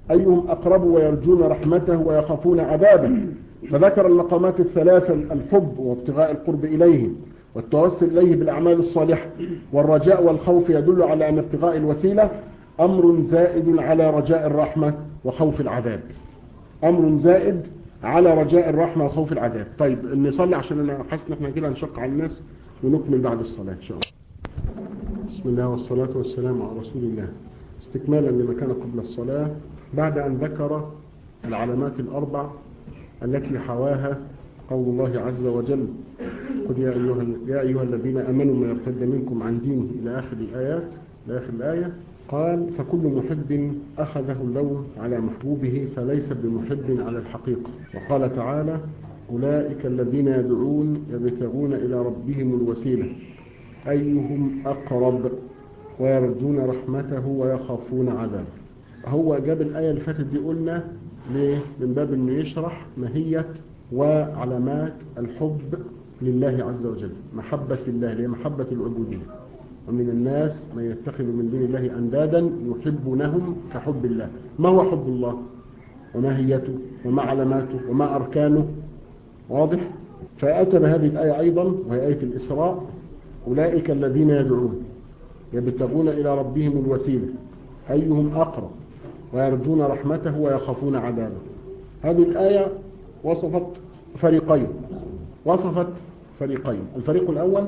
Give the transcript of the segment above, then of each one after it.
أيهم أقرب ويرجون رحمته ويخافون عذابه فذكر المقامات الثلاثة الحب وابتغاء القرب إليه والتوسل إليه بالأعمال الصالحة والرجاء والخوف يدل على أن ابتغاء الوسيلة أمر زائد على رجاء الرحمة وخوف العذاب أمر زائد على رجاء الرحمة وخوف العذاب طيب نصلي عشان أنا حاسس إن احنا كده هنشق على الناس ونكمل بعد الصلاة إن شاء الله بسم الله والصلاة والسلام على رسول الله استكمالا لما كان قبل الصلاة بعد أن ذكر العلامات الأربع التي حواها قول الله عز وجل قل يا أيها, يا أيها الذين أمنوا ما يرتد منكم عن دينه إلى آخر الآيات إلى آخر الآية قال فكل محب أخذه اللوم على محبوبه فليس بمحب على الحقيقة وقال تعالى أولئك الذين يدعون يبتغون إلى ربهم الوسيلة أيهم أقرب ويرجون رحمته ويخافون عذابه هو جاب الآية اللي فاتت دي قلنا ليه؟ من باب انه يشرح ماهية وعلامات الحب لله عز وجل محبة الله هي محبة العبودية ومن الناس من يتخذ من دون الله أندادا يحبونهم كحب الله ما هو حب الله وماهيته وما علاماته وما أركانه واضح فأتى بهذه الآية أيضا وهي آية الإسراء أولئك الذين يدعون يبتغون إلى ربهم الوسيلة أيهم أقرب ويرجون رحمته ويخافون عذابه هذه الآية وصفت فريقين وصفت فريقين الفريق الأول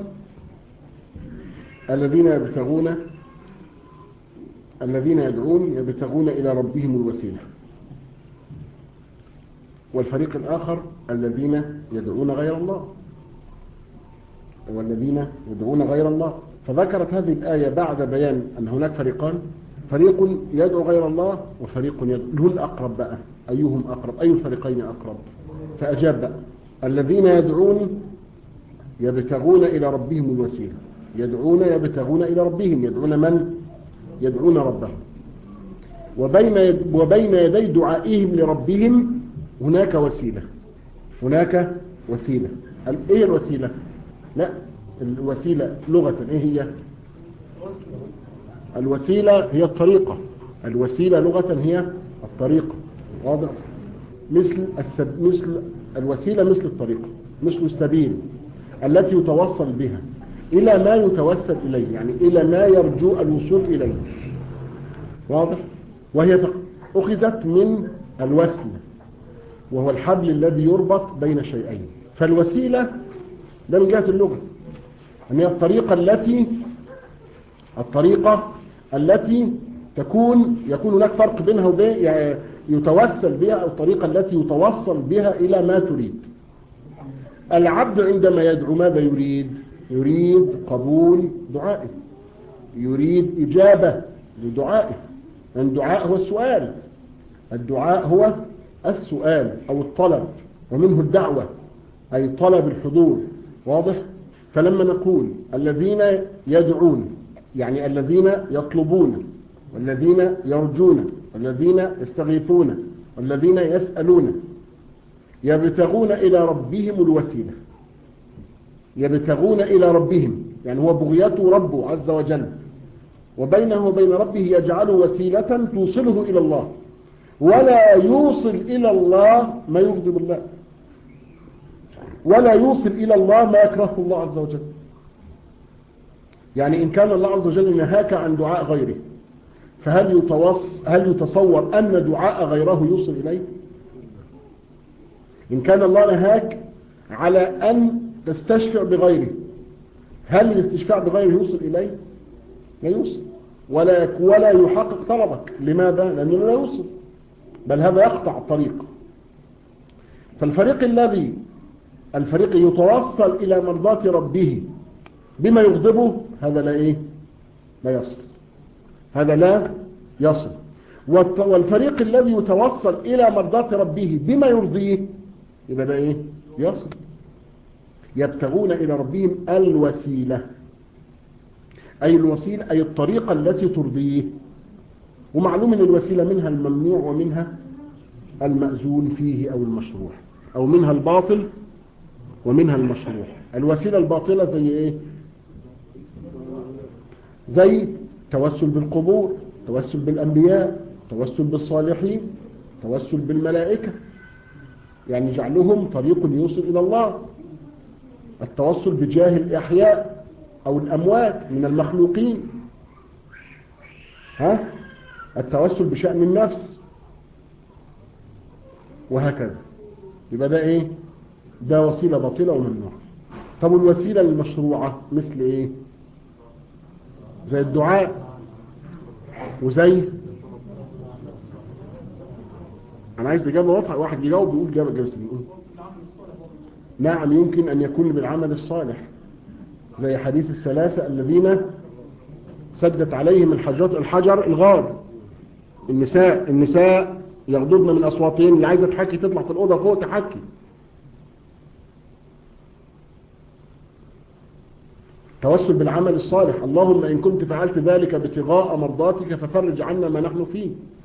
الذين يبتغون الذين يدعون يبتغون إلى ربهم الوسيلة والفريق الآخر الذين يدعون غير الله والذين يدعون غير الله فذكرت هذه الآية بعد بيان أن هناك فريقان فريق يدعو غير الله وفريق يدعو الأقرب بقى أيهم أقرب أي الفريقين أقرب فأجاب بقى الذين يدعون يبتغون إلى ربهم الوسيلة يدعون يبتغون إلى ربهم يدعون من؟ يدعون ربهم وبين يد وبين يدي دعائهم لربهم هناك وسيلة هناك وسيلة ايه الوسيلة لا الوسيلة لغة ايه هي الوسيلة هي الطريقة الوسيلة لغة هي الطريقة واضح مثل السب... مثل الوسيلة مثل الطريقة مثل السبيل التي يتوصل بها إلى ما يتوسل إليه يعني إلى ما يرجو الوصول إليه واضح وهي أخذت من الوسل وهو الحبل الذي يربط بين شيئين فالوسيلة ده من جهة اللغة أن هي الطريقة التي الطريقة التي تكون يكون هناك فرق بينها وبين يعني يتوسل بها أو الطريقة التي يتوصل بها إلى ما تريد العبد عندما يدعو ماذا يريد يريد قبول دعائه يريد إجابة لدعائه الدعاء هو السؤال الدعاء هو السؤال أو الطلب ومنه الدعوة أي طلب الحضور واضح فلما نقول الذين يدعون يعني الذين يطلبون والذين يرجون والذين يستغيثون والذين يسألون يبتغون إلى ربهم الوسيلة يبتغون إلى ربهم يعني هو بغيته ربه عز وجل وبينه وبين ربه يجعل وسيلة توصله إلى الله ولا يوصل إلى الله ما يغضب الله ولا يوصل إلى الله ما يكرهه الله عز وجل يعني إن كان الله عز وجل نهاك عن دعاء غيره فهل يتوص هل يتصور أن دعاء غيره يوصل إليه إن كان الله نهاك على أن تستشفع بغيره هل الاستشفاع بغيره يوصل إليه لا يوصل ولا ولا يحقق طلبك لماذا لأنه لا يوصل بل هذا يقطع الطريق فالفريق الذي الفريق يتوصل إلى مرضاة ربه بما يغضبه هذا لا إيه لا يصل هذا لا يصل والفريق الذي يتوصل إلى مرضاة ربه بما يرضيه يبقى ده إيه يصل يبتغون إلى ربهم الوسيلة أي الوسيلة أي الطريقة التي ترضيه ومعلوم أن الوسيلة منها الممنوع ومنها المأذون فيه أو المشروع أو منها الباطل ومنها المشروع الوسيلة الباطلة زي إيه زي توسل بالقبور توسل بالأنبياء التوسل بالصالحين التوسل بالملائكة يعني جعلهم طريق يوصل إلى الله التوسل بجاه الأحياء أو الأموات من المخلوقين ها التوسل بشأن النفس وهكذا يبقى ده ايه ده وسيلة باطلة وممنوعة طب الوسيلة المشروعة مثل ايه زي الدعاء وزي انا عايز اجابة واضحة واحد يجاوب بيقول جابة جابة بيقول نعم يمكن ان يكون بالعمل الصالح زي حديث الثلاثة الذين سدت عليهم الحجر الحجر الغار النساء النساء يغضبن من اصواتهن اللي عايزه تحكي تطلع في الاوضه فوق تحكي توسل بالعمل الصالح اللهم ان كنت فعلت ذلك ابتغاء مرضاتك ففرج عنا ما نحن فيه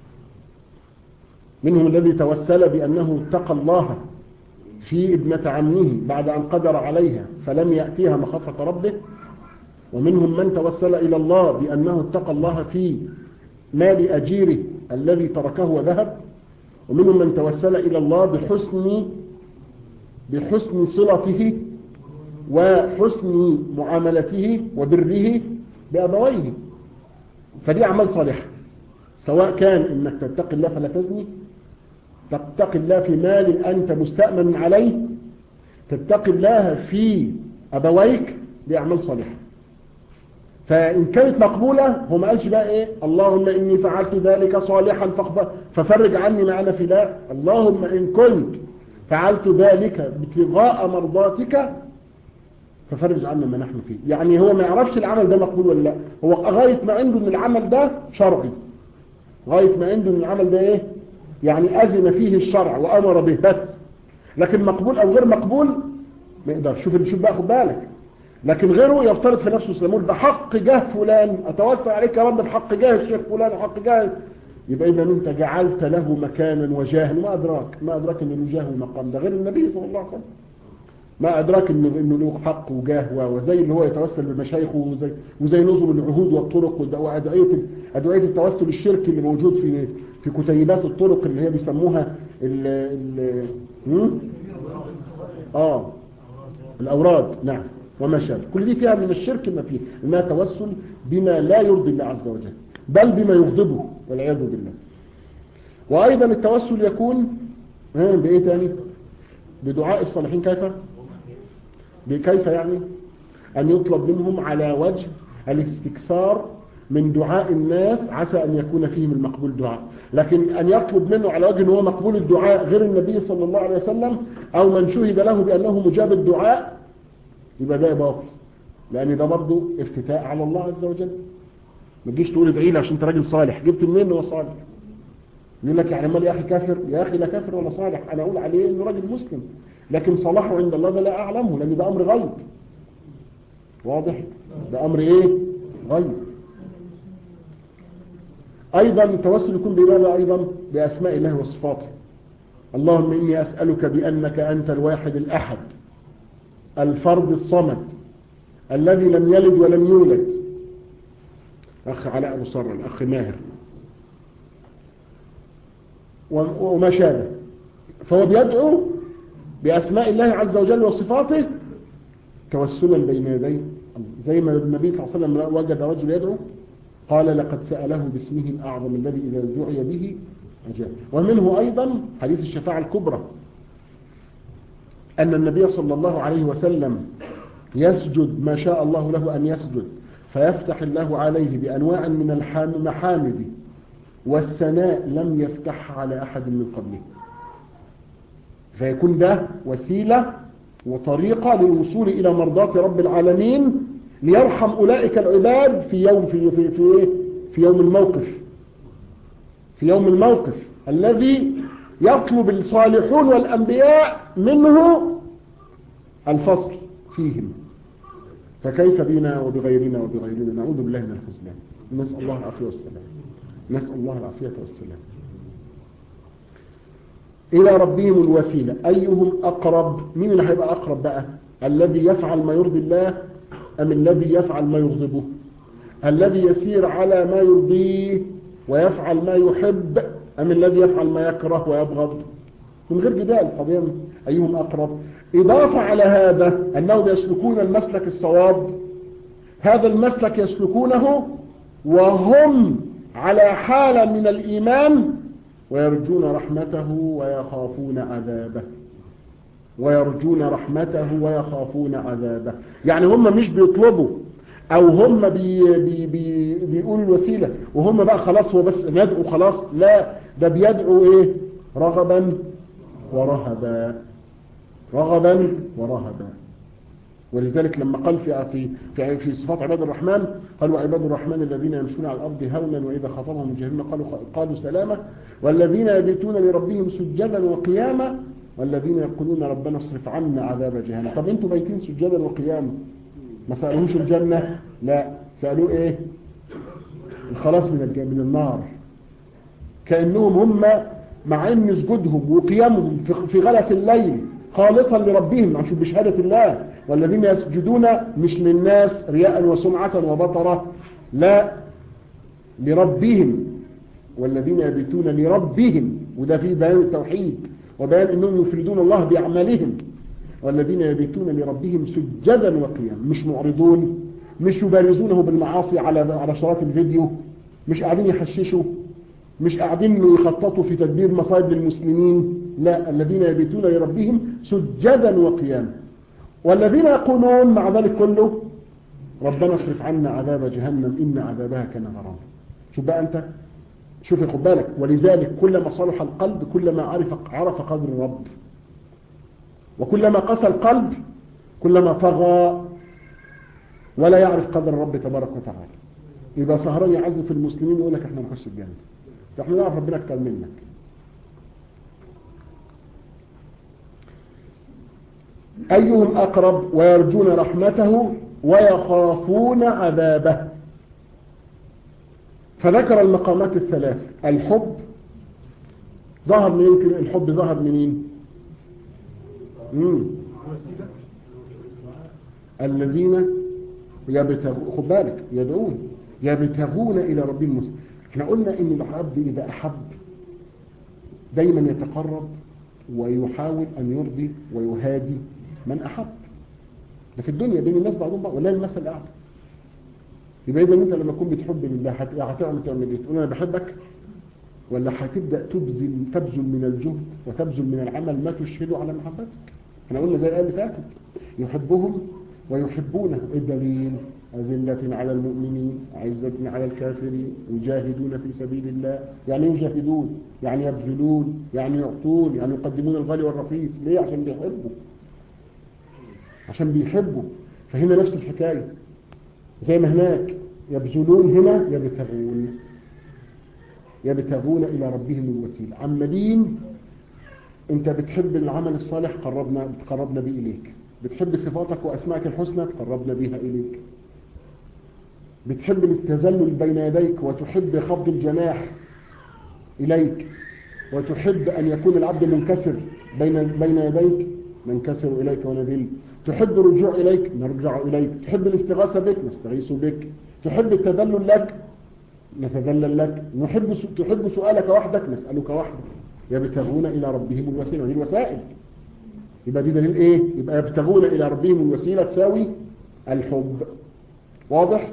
منهم الذي توسل بانه اتقى الله في ابنة عمه بعد ان قدر عليها فلم يأتيها مخافة ربه ومنهم من توسل الى الله بانه اتقى الله في مال أجيره الذي تركه وذهب ومنهم من توسل إلى الله بحسن بحسن صلته وحسن معاملته وبره بأبويه فدي أعمال صالحة سواء كان إنك تتقي الله فلا تزني تتقي الله في مال أنت مستأمن عليه تتقي الله في أبويك دي أعمال صالحة فإن كانت مقبولة هو ما قالش بقى إيه اللهم إني فعلت ذلك صالحا ففرج عني ما أنا في لا اللهم إن كنت فعلت ذلك ابتغاء مرضاتك ففرج عنا ما نحن فيه يعني هو ما يعرفش العمل ده مقبول ولا لا هو غاية ما عنده ان العمل ده شرعي غاية ما عنده ان العمل ده ايه يعني أذن فيه الشرع وأمر به بس لكن مقبول أو غير مقبول ما يقدرش شوف شوف بقى خد بالك لكن غيره يفترض في نفسه سلمون بحق جاه فلان أتوسع عليك يا رب بحق جاه الشيخ فلان وحق جاه يبقى إذا أنت جعلت له مكانا وجاها ما أدراك ما أدراك أنه له جاه ومقام ده غير النبي صلى الله عليه وسلم ما أدراك إنه, إنه له حق وجاه وزي اللي هو يتوسل بمشايخه وزي, وزي نظم العهود والطرق وأدعية أدعية التوسل الشركي اللي موجود في في كتيبات الطرق اللي هي بيسموها ال ال اه الأوراد نعم وما شابه كل دي فيها من الشرك ما فيه انها توسل بما لا يرضي الله عز وجل بل بما يغضبه والعياذ بالله وايضا التوسل يكون بايه تاني بدعاء الصالحين كيف بكيف يعني ان يطلب منهم على وجه الاستكثار من دعاء الناس عسى ان يكون فيهم المقبول دعاء لكن ان يطلب منه على وجه ان هو مقبول الدعاء غير النبي صلى الله عليه وسلم او من شهد له بانه مجاب الدعاء يبقى ده باطل لان ده برضه افتتاء على الله عز وجل ما تجيش تقول ادعي لي عشان انت راجل صالح جبت منين هو صالح يقول لك يعني امال يا اخي كافر يا اخي لا كافر ولا صالح انا اقول عليه انه راجل مسلم لكن صلاحه عند الله ده لا اعلمه لان ده امر غيب واضح ده امر ايه غيب ايضا التوسل يكون بماذا ايضا باسماء الله وصفاته اللهم اني اسالك بانك انت الواحد الاحد الفرد الصمد الذي لم يلد ولم يولد أخ علاء أبو صر الأخ ماهر وما شابه فهو بيدعو بأسماء الله عز وجل وصفاته توسلا بين يديه زي ما النبي صلى الله عليه وسلم وجد رجل يدعو قال لقد سأله باسمه الأعظم الذي إذا دعي به أجاب ومنه أيضا حديث الشفاعة الكبرى أن النبي صلى الله عليه وسلم يسجد ما شاء الله له أن يسجد فيفتح الله عليه بأنواع من المحامد والثناء لم يفتح على أحد من قبله فيكون ده وسيلة وطريقة للوصول إلى مرضاة رب العالمين ليرحم أولئك العباد في يوم في في في, في يوم الموقف في يوم الموقف الذي يطلب الصالحون والأنبياء منه الفصل فيهم فكيف بنا وبغيرنا وبغيرنا نعوذ بالله من الخذلان نسأل الله العافية والسلام نسأل الله العافية والسلام إلى ربهم الوسيلة أيهم أقرب مين اللي هيبقى أقرب بقى الذي يفعل ما يرضي الله أم الذي يفعل ما يغضبه الذي يسير على ما يرضيه ويفعل ما يحب أم الذي يفعل ما يكره ويبغض من غير جدال قضية أيهم أقرب إضافة على هذا أنهم يسلكون المسلك الصواب هذا المسلك يسلكونه وهم على حالة من الإيمان ويرجون رحمته ويخافون عذابه ويرجون رحمته ويخافون عذابه يعني هم مش بيطلبوا او هم بي بي بي بيقولوا الوسيلة وهم بقى خلاص هو بس ندعو خلاص لا ده بيدعو ايه رغبا ورهبا رغبا ورهبا ولذلك لما قال في في في, في صفات عباد الرحمن قالوا عباد الرحمن الذين يمشون على الارض هونا واذا خاطبهم الجاهلون قالوا قالوا سلاما والذين يبيتون لربهم سجدا وقياما والذين يقولون ربنا اصرف عنا عذاب جهنم طب انتوا بايتين سجدا وقياما ما سالوش الجنه لا سالوه ايه الخلاص من من النار كانهم هم مع ان سجودهم وقيامهم في غلس الليل خالصا لربهم عشان بشهاده الله والذين يسجدون مش للناس رياء وسمعة وبطرة لا لربهم والذين يبيتون لربهم وده في بيان التوحيد وبيان انهم يفردون الله باعمالهم والذين يبيتون لربهم سجدا وقياما مش معرضون مش يبارزونه بالمعاصي على على شرات الفيديو مش قاعدين يحششوا مش قاعدين يخططوا في تدبير مصائب للمسلمين لا الذين يبيتون لربهم سجدا وقياما والذين يقولون مع ذلك كله ربنا اصرف عنا عذاب جهنم إن عذابها كان غراما شوف بقى أنت شوف خد بالك ولذلك كلما صلح القلب كلما عرف عرف قدر الرب وكلما قسى القلب كلما طغى ولا يعرف قدر الرب تبارك وتعالى يبقى سهران يعز في المسلمين يقول لك احنا نخش الجنة احنا نعرف ربنا اكتر منك أيهم أقرب ويرجون رحمته ويخافون عذابه فذكر المقامات الثلاث الحب ظهر من يمكن الحب ظهر منين مم. الذين يبتغون خد بالك يدعون يبتغون إلى ربهم مسلم احنا قلنا ان العبد إذا أحب دايما يتقرب ويحاول أن يرضي ويهادي من أحب ده في الدنيا بين الناس بعضهم بعض ولا المثل الأعلى يبقى إذا أنت لما تكون بتحب لله هتعمل تعمل إيه؟ تقول أنا بحبك ولا هتبدأ تبذل تبذل من الجهد وتبذل من العمل ما تشهده على محبتك احنا قلنا زي الآية اللي فاتت يحبهم ويحبونه الدليل أذلة على المؤمنين عزة على الكافرين يجاهدون في سبيل الله يعني يجاهدون يعني يبذلون يعني يعطون يعني يقدمون الغالي والرخيص ليه عشان بيحبوا عشان بيحبوا فهنا نفس الحكاية زي ما هناك يبذلون هنا يبتغون يبتغون إلى ربهم الوسيلة عمالين انت بتحب العمل الصالح قربنا تقربنا به إليك بتحب صفاتك وأسمائك الحسنى تقربنا بها إليك بتحب التذلل بين يديك وتحب خفض الجناح إليك وتحب أن يكون العبد منكسر بين بين يديك ننكسر إليك ونذل تحب الرجوع إليك نرجع إليك تحب الاستغاثة بك نستغيث بك تحب التذلل لك نتذلل لك نحب تحب سؤالك وحدك نسألك وحدك يبتغون إلى ربهم الوسيلة وهي الوسائل يبقى دي دليل إيه يبقى يبتغون إلى ربهم الوسيلة تساوي الحب واضح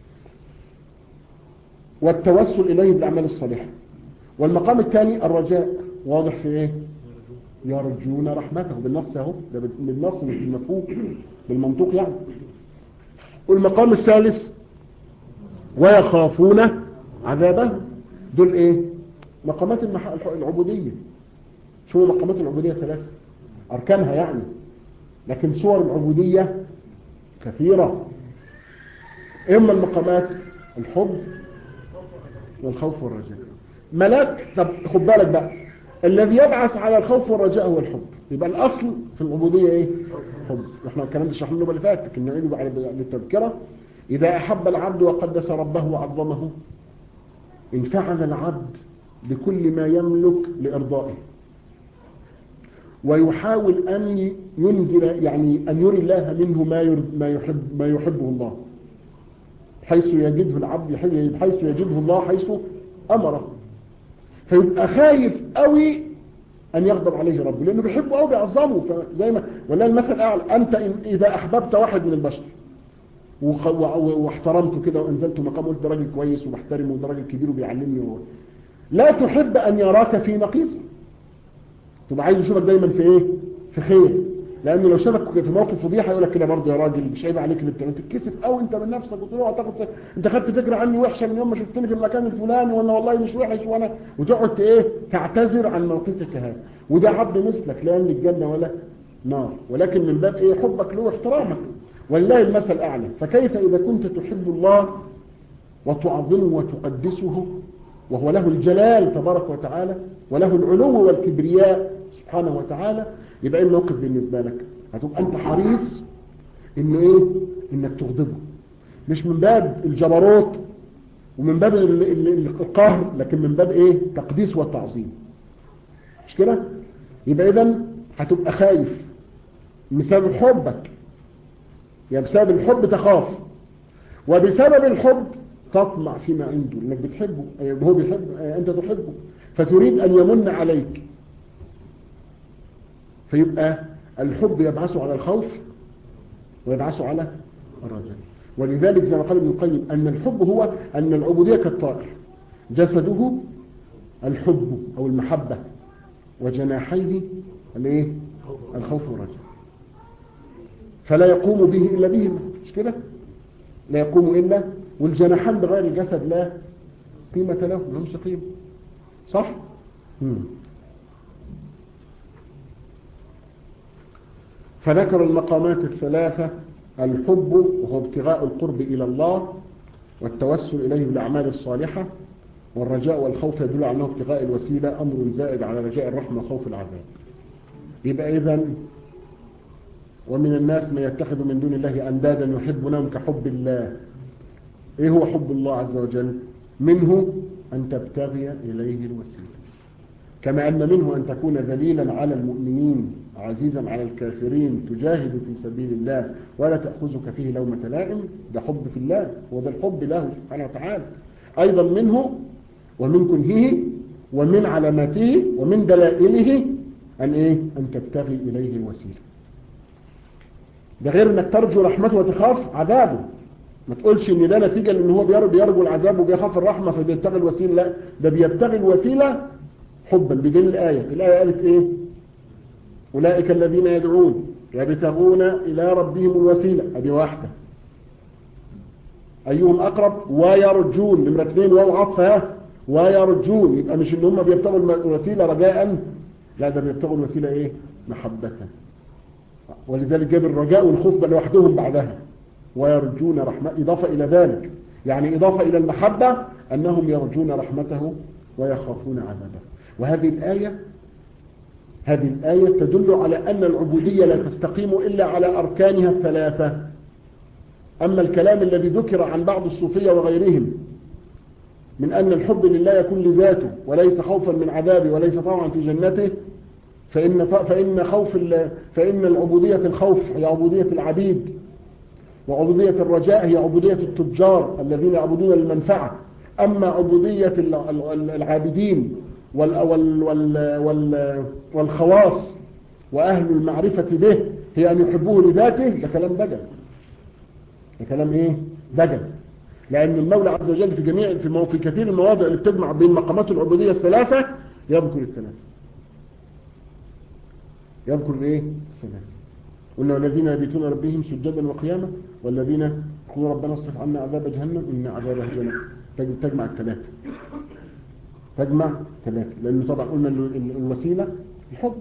والتوسل إليه بالأعمال الصالحة والمقام الثاني الرجاء واضح في إيه يرجون رحمته بالنص اهو ده بالنص مش بالمفهوم بالمنطوق يعني والمقام الثالث ويخافون عذابه دول ايه مقامات العبودية شو مقامات العبودية ثلاثة اركانها يعني لكن صور العبودية كثيرة اما المقامات الحب والخوف والرجاء ملاك طب خد بالك بقى الذي يبعث على الخوف والرجاء هو الحب يبقى الأصل في العبودية إيه؟ حب احنا الكلام ده شرحنا له اللي فات لكن نعيده بعد للتذكرة إذا أحب العبد وقدس ربه وعظمه انفعل العبد بكل ما يملك لإرضائه ويحاول أن ينزل يعني أن يري الله منه ما ما يحب ما يحبه الله حيث يجده العبد حيث يجده الله حيث أمره فيبقى خايف قوي أن يغضب عليه ربه لأنه بيحبه قوي بيعظمه فزي ما ولا المثل الأعلى أنت إن إذا أحببت واحد من البشر وخ- و- و- واحترمته كده وأنزلته مقامه قلت ده راجل كويس وبحترمه وده راجل كبير وبيعلمني و... لا تحب أن يراك في نقيصه تبقى عايز يشوفك دايما في إيه في خير لأنه لو شافك في موقف فضيحة يقول لك كده برضه يا راجل مش عيب عليك اللي بتعمل تتكسف قوي انت من نفسك وتروح تاخد انت خدت فكره عني وحشه من يوم ما شفتني في المكان الفلاني وانا والله مش وحش وانا وتقعد ايه تعتذر عن موقفك هذا وده عبد مثلك لا يملك جنه ولا نار ولكن من باب ايه حبك له واحترامك ولله المثل الاعلى فكيف اذا كنت تحب الله وتعظمه وتقدسه وهو له الجلال تبارك وتعالى وله العلو والكبرياء سبحانه وتعالى يبقى ايه الموقف بالنسبة لك هتبقى انت حريص انه ايه انك تغضبه مش من باب الجبروت ومن باب ال- ال- ال- القهر لكن من باب ايه تقديس والتعظيم مش كده يبقى اذا هتبقى خايف بسبب حبك يعني بسبب الحب تخاف وبسبب الحب تطمع فيما عنده انك بتحبه أي هو بيحب أي انت تحبه فتريد ان يمن عليك فيبقى الحب يبعثه على الخوف ويبعثه على الرجاء ولذلك زي ما قال ابن القيم ان الحب هو ان العبوديه كالطائر جسده الحب او المحبه وجناحيه الايه الخوف والرجاء فلا يقوم به الا بهما مش كده لا يقوم الا والجناحان بغير الجسد لا قيمه له ما لهمش قيمه صح مم. فذكر المقامات الثلاثة الحب وهو ابتغاء القرب إلى الله والتوسل إليه بالأعمال الصالحة والرجاء والخوف يدل على أنه ابتغاء الوسيلة أمر زائد على رجاء الرحمة وخوف العذاب يبقى إذا ومن الناس من يتخذ من دون الله أندادا يحبونهم كحب الله إيه هو حب الله عز وجل منه أن تبتغي إليه الوسيلة كما أن منه أن تكون ذليلا على المؤمنين عزيزا على الكافرين تجاهد في سبيل الله ولا تأخذك فيه لومة لائم ده حب في الله وده الحب له سبحانه وتعالى أيضا منه ومن كنهه ومن علاماته ومن دلائله أن إيه أن تبتغي إليه الوسيلة ده غير أنك ترجو رحمته وتخاف عذابه ما تقولش ان ده نتيجة لان هو بيرجو, بيرجو العذاب وبيخاف الرحمة فبيبتغي الوسيلة لا ده بيبتغي الوسيلة حبا بدين الآية الآية قالت ايه أولئك الذين يدعون يبتغون إلى ربهم الوسيلة هذه واحدة أيهم أقرب ويرجون نمرة اثنين واو عطفها ويرجون يبقى مش ان هم بيبتغوا الوسيلة رجاء لا ده بيبتغوا الوسيلة ايه محبة ولذلك جاب الرجاء والخوف بل لوحدهم بعدها ويرجون رحمة إضافة إلى ذلك يعني إضافة إلى المحبة أنهم يرجون رحمته ويخافون عذابه وهذه الآية هذه الآية تدل على أن العبودية لا تستقيم إلا على أركانها الثلاثة أما الكلام الذي ذكر عن بعض الصوفية وغيرهم من أن الحب لله يكون لذاته وليس خوفا من عذابه وليس طمعا في جنته فإن, فإن, خوف فإن العبودية الخوف هي عبودية العبيد وعبودية الرجاء هي عبودية التجار الذين يعبدون المنفعة أما عبودية العابدين وال وال وال وال والخواص وأهل المعرفة به هي أن يحبوه لذاته ده كلام دجل ده كلام إيه دجل لأن المولى عز وجل في جميع في, في كثير المواضع اللي بتجمع بين مقامات العبودية الثلاثة يذكر الثلاثة يذكر ايه الثلاثة قلنا والذين يبيتون ربهم سجدا وقياما والذين يقولون ربنا اصرف عنا عذاب جهنم ان عذابها جهنم تجمع الثلاثة تجمع ثلاثة لأنه طبعا قلنا أن الوسيلة الحب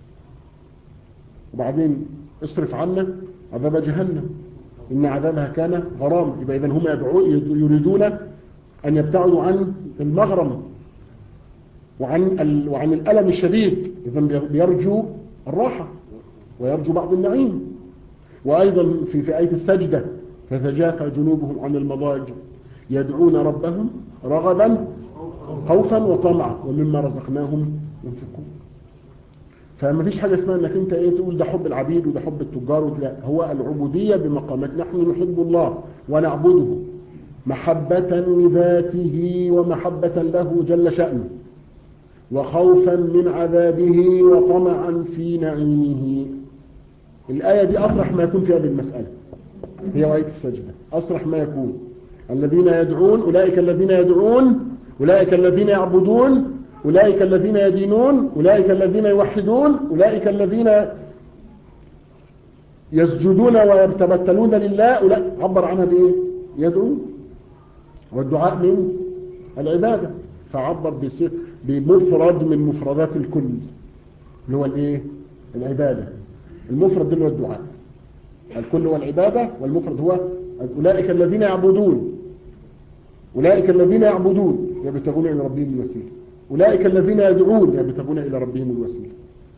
وبعدين اصرف عنا عذاب جهنم إن عذابها كان غرام يبقى إذا هم يريدون أن يبتعدوا عن المغرم وعن وعن الألم الشديد إذا بيرجو الراحة ويرجو بعض النعيم وأيضا في في آية السجدة تتجافى جنوبهم عن المضاجع يدعون ربهم رغبا خوفا وطمعا ومما رزقناهم ينفقون فما فيش حاجة اسمها انك انت ايه تقول ده حب العبيد وده حب التجار لا هو العبودية بمقامات نحن نحب الله ونعبده محبة لذاته ومحبة له جل شأنه وخوفا من عذابه وطمعا في نعيمه الآية دي أصرح ما يكون في هذه المسألة هي آية السجدة أصرح ما يكون الذين يدعون أولئك الذين يدعون أولئك الذين يعبدون أولئك الذين يدينون أولئك الذين يوحدون أولئك الذين يسجدون ويتبتلون لله أولئك عبر عنها بإيه يدعون والدعاء من العبادة فعبر بمفرد من مفردات الكل اللي هو الايه العبادة المفرد اللي هو الدعاء الكل هو العبادة والمفرد هو أولئك الذين يعبدون أولئك الذين يعبدون يبتغون إلى ربهم الوسيلة أولئك الذين يدعون يبتغون إلى ربهم الوسيلة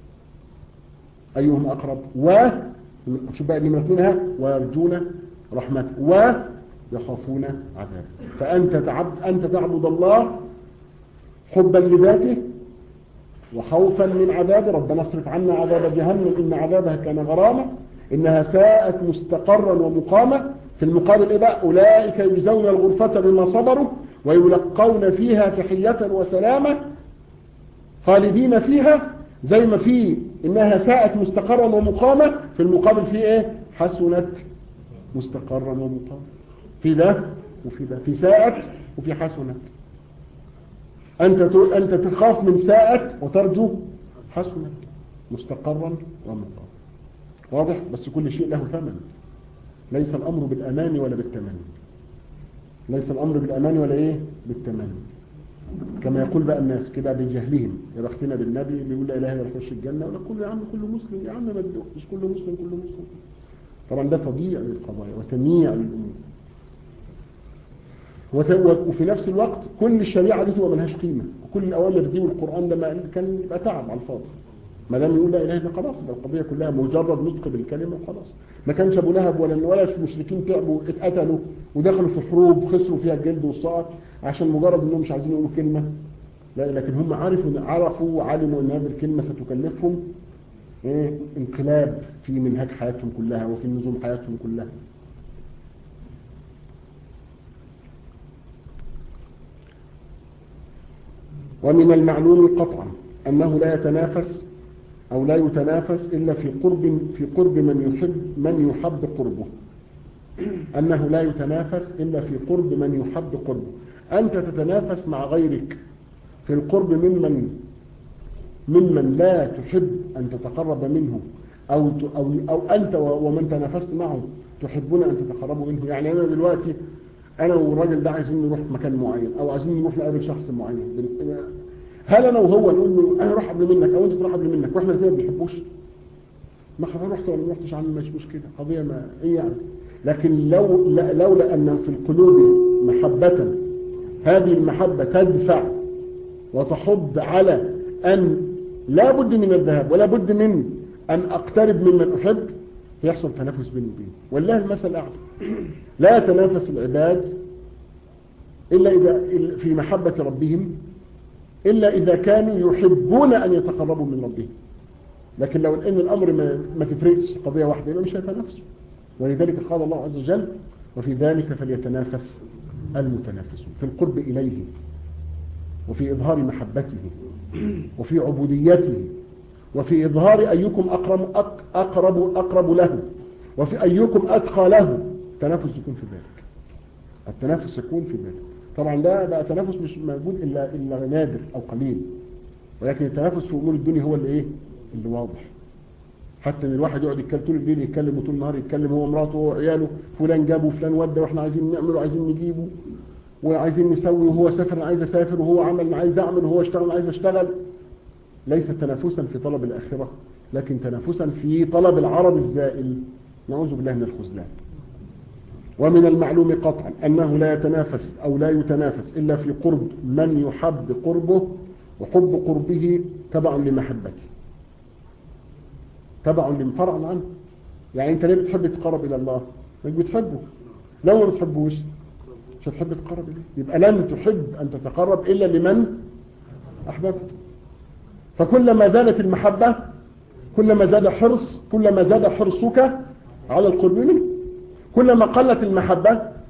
أيهم أقرب و شوف بقى نمرتينها ويرجون رحمته ويخافون عذابه فأنت تعبد, أنت تعبد الله حبا لذاته وخوفا من عذابه ربنا اصرف عنا عذاب جهنم إن عذابها كان غرامة إنها ساءت مستقرا ومقامة في المقابل إيه بقى أولئك يجزون الغرفة بما صبروا ويلقون فيها تحية وسلامة خالدين فيها زي ما في إنها ساءت مستقرا ومقامة في المقابل في إيه حسنت مستقرا ومقامة في ده وفي ده في ساءت وفي حسنت أنت أنت تخاف من ساءت وترجو حسنت مستقرا ومقامة واضح بس كل شيء له ثمن ليس الأمر بالأمان ولا بالتمني ليس الأمر بالأمان ولا إيه بالتمني كما يقول بقى الناس كده بجهلهم يا بختنا بالنبي اللي يقول لا إله إلا يخش الجنة ولا كل يا عم كل مسلم يا عم مش كل مسلم كل مسلم طبعا ده تضييع للقضايا وتمييع للأمور وفي نفس الوقت كل الشريعة دي تبقى ملهاش قيمة وكل الأوامر دي والقرآن ده ما كان يبقى تعب على الفاضي ما دام يقول لا اله الا خلاص يبقى القضيه كلها مجرد نطق بالكلمه وخلاص ما كانش ابو لهب ولا ولا المشركين تعبوا اتقتلوا ودخلوا في حروب خسروا فيها الجلد والصقر عشان مجرد انهم مش عايزين يقولوا كلمه لا لكن هم عرفوا عرفوا وعلموا ان هذه الكلمه ستكلفهم ايه انقلاب في منهج حياتهم كلها وفي نظام حياتهم كلها ومن المعلوم قطعا أنه لا يتنافس أو لا يتنافس إلا في قرب في قرب من يحب من يحب قربه أنه لا يتنافس إلا في قرب من يحب قربه أنت تتنافس مع غيرك في القرب ممن ممن لا تحب أن تتقرب منه أو أو أو أنت ومن تنافست معه تحبون أن تتقربوا منه يعني أنا دلوقتي أنا والراجل ده عايزين نروح مكان معين أو عايزين نروح نقابل شخص معين هل انا وهو نقول له انا اروح قبل منك او انت تروح قبل منك واحنا الاثنين ما بنحبوش ما خلاص رحت ولا ما رحتش عنه مش مشكله قضيه ما ايه يعني لكن لو لولا ان في القلوب محبه هذه المحبه تدفع وتحض على ان لا بد من الذهاب ولا بد من ان اقترب ممن احب يحصل تنافس بيني وبينه والله المثل الاعلى لا يتنافس العباد الا اذا في محبه ربهم إلا إذا كانوا يحبون أن يتقربوا من ربهم لكن لو إن الأمر ما, ما تفرقش قضية واحدة يبقى مش هيتنافسوا ولذلك قال الله عز وجل وفي ذلك فليتنافس المتنافسون في القرب إليه وفي إظهار محبته وفي عبوديته وفي إظهار أيكم أقرب, أقرب, أقرب له وفي أيكم أتقى له التنافس يكون في ذلك التنافس يكون في ذلك طبعا ده بقى تنافس مش موجود إلا, إلا نادر أو قليل ولكن التنافس في أمور الدنيا هو اللي إيه اللي واضح حتى ان الواحد يقعد يتكلم طول الليل يتكلم وطول النهار يتكلم هو ومراته وعياله فلان جابه وفلان ودى واحنا عايزين نعمل وعايزين نجيبه وعايزين نسوي وهو سافر انا عايز اسافر وهو عمل انا عايز اعمل وهو اشتغل انا عايز اشتغل ليس تنافسا في طلب الاخره لكن تنافسا في طلب العرض الزائل نعوذ بالله من الخذلان ومن المعلوم قطعا أنه لا يتنافس أو لا يتنافس إلا في قرب من يحب قربه وحب قربه تبع لمحبته تبع لمفرع عنه يعني انت ليه بتحب تقرب الى الله انك بتحبه لو ما بتحبوش مش هتحب تقرب اليه يبقى لن تحب ان تتقرب الا لمن احببت فكلما زادت المحبة كلما زاد حرص كلما زاد حرصك على القرب منه كلما قلت المحبة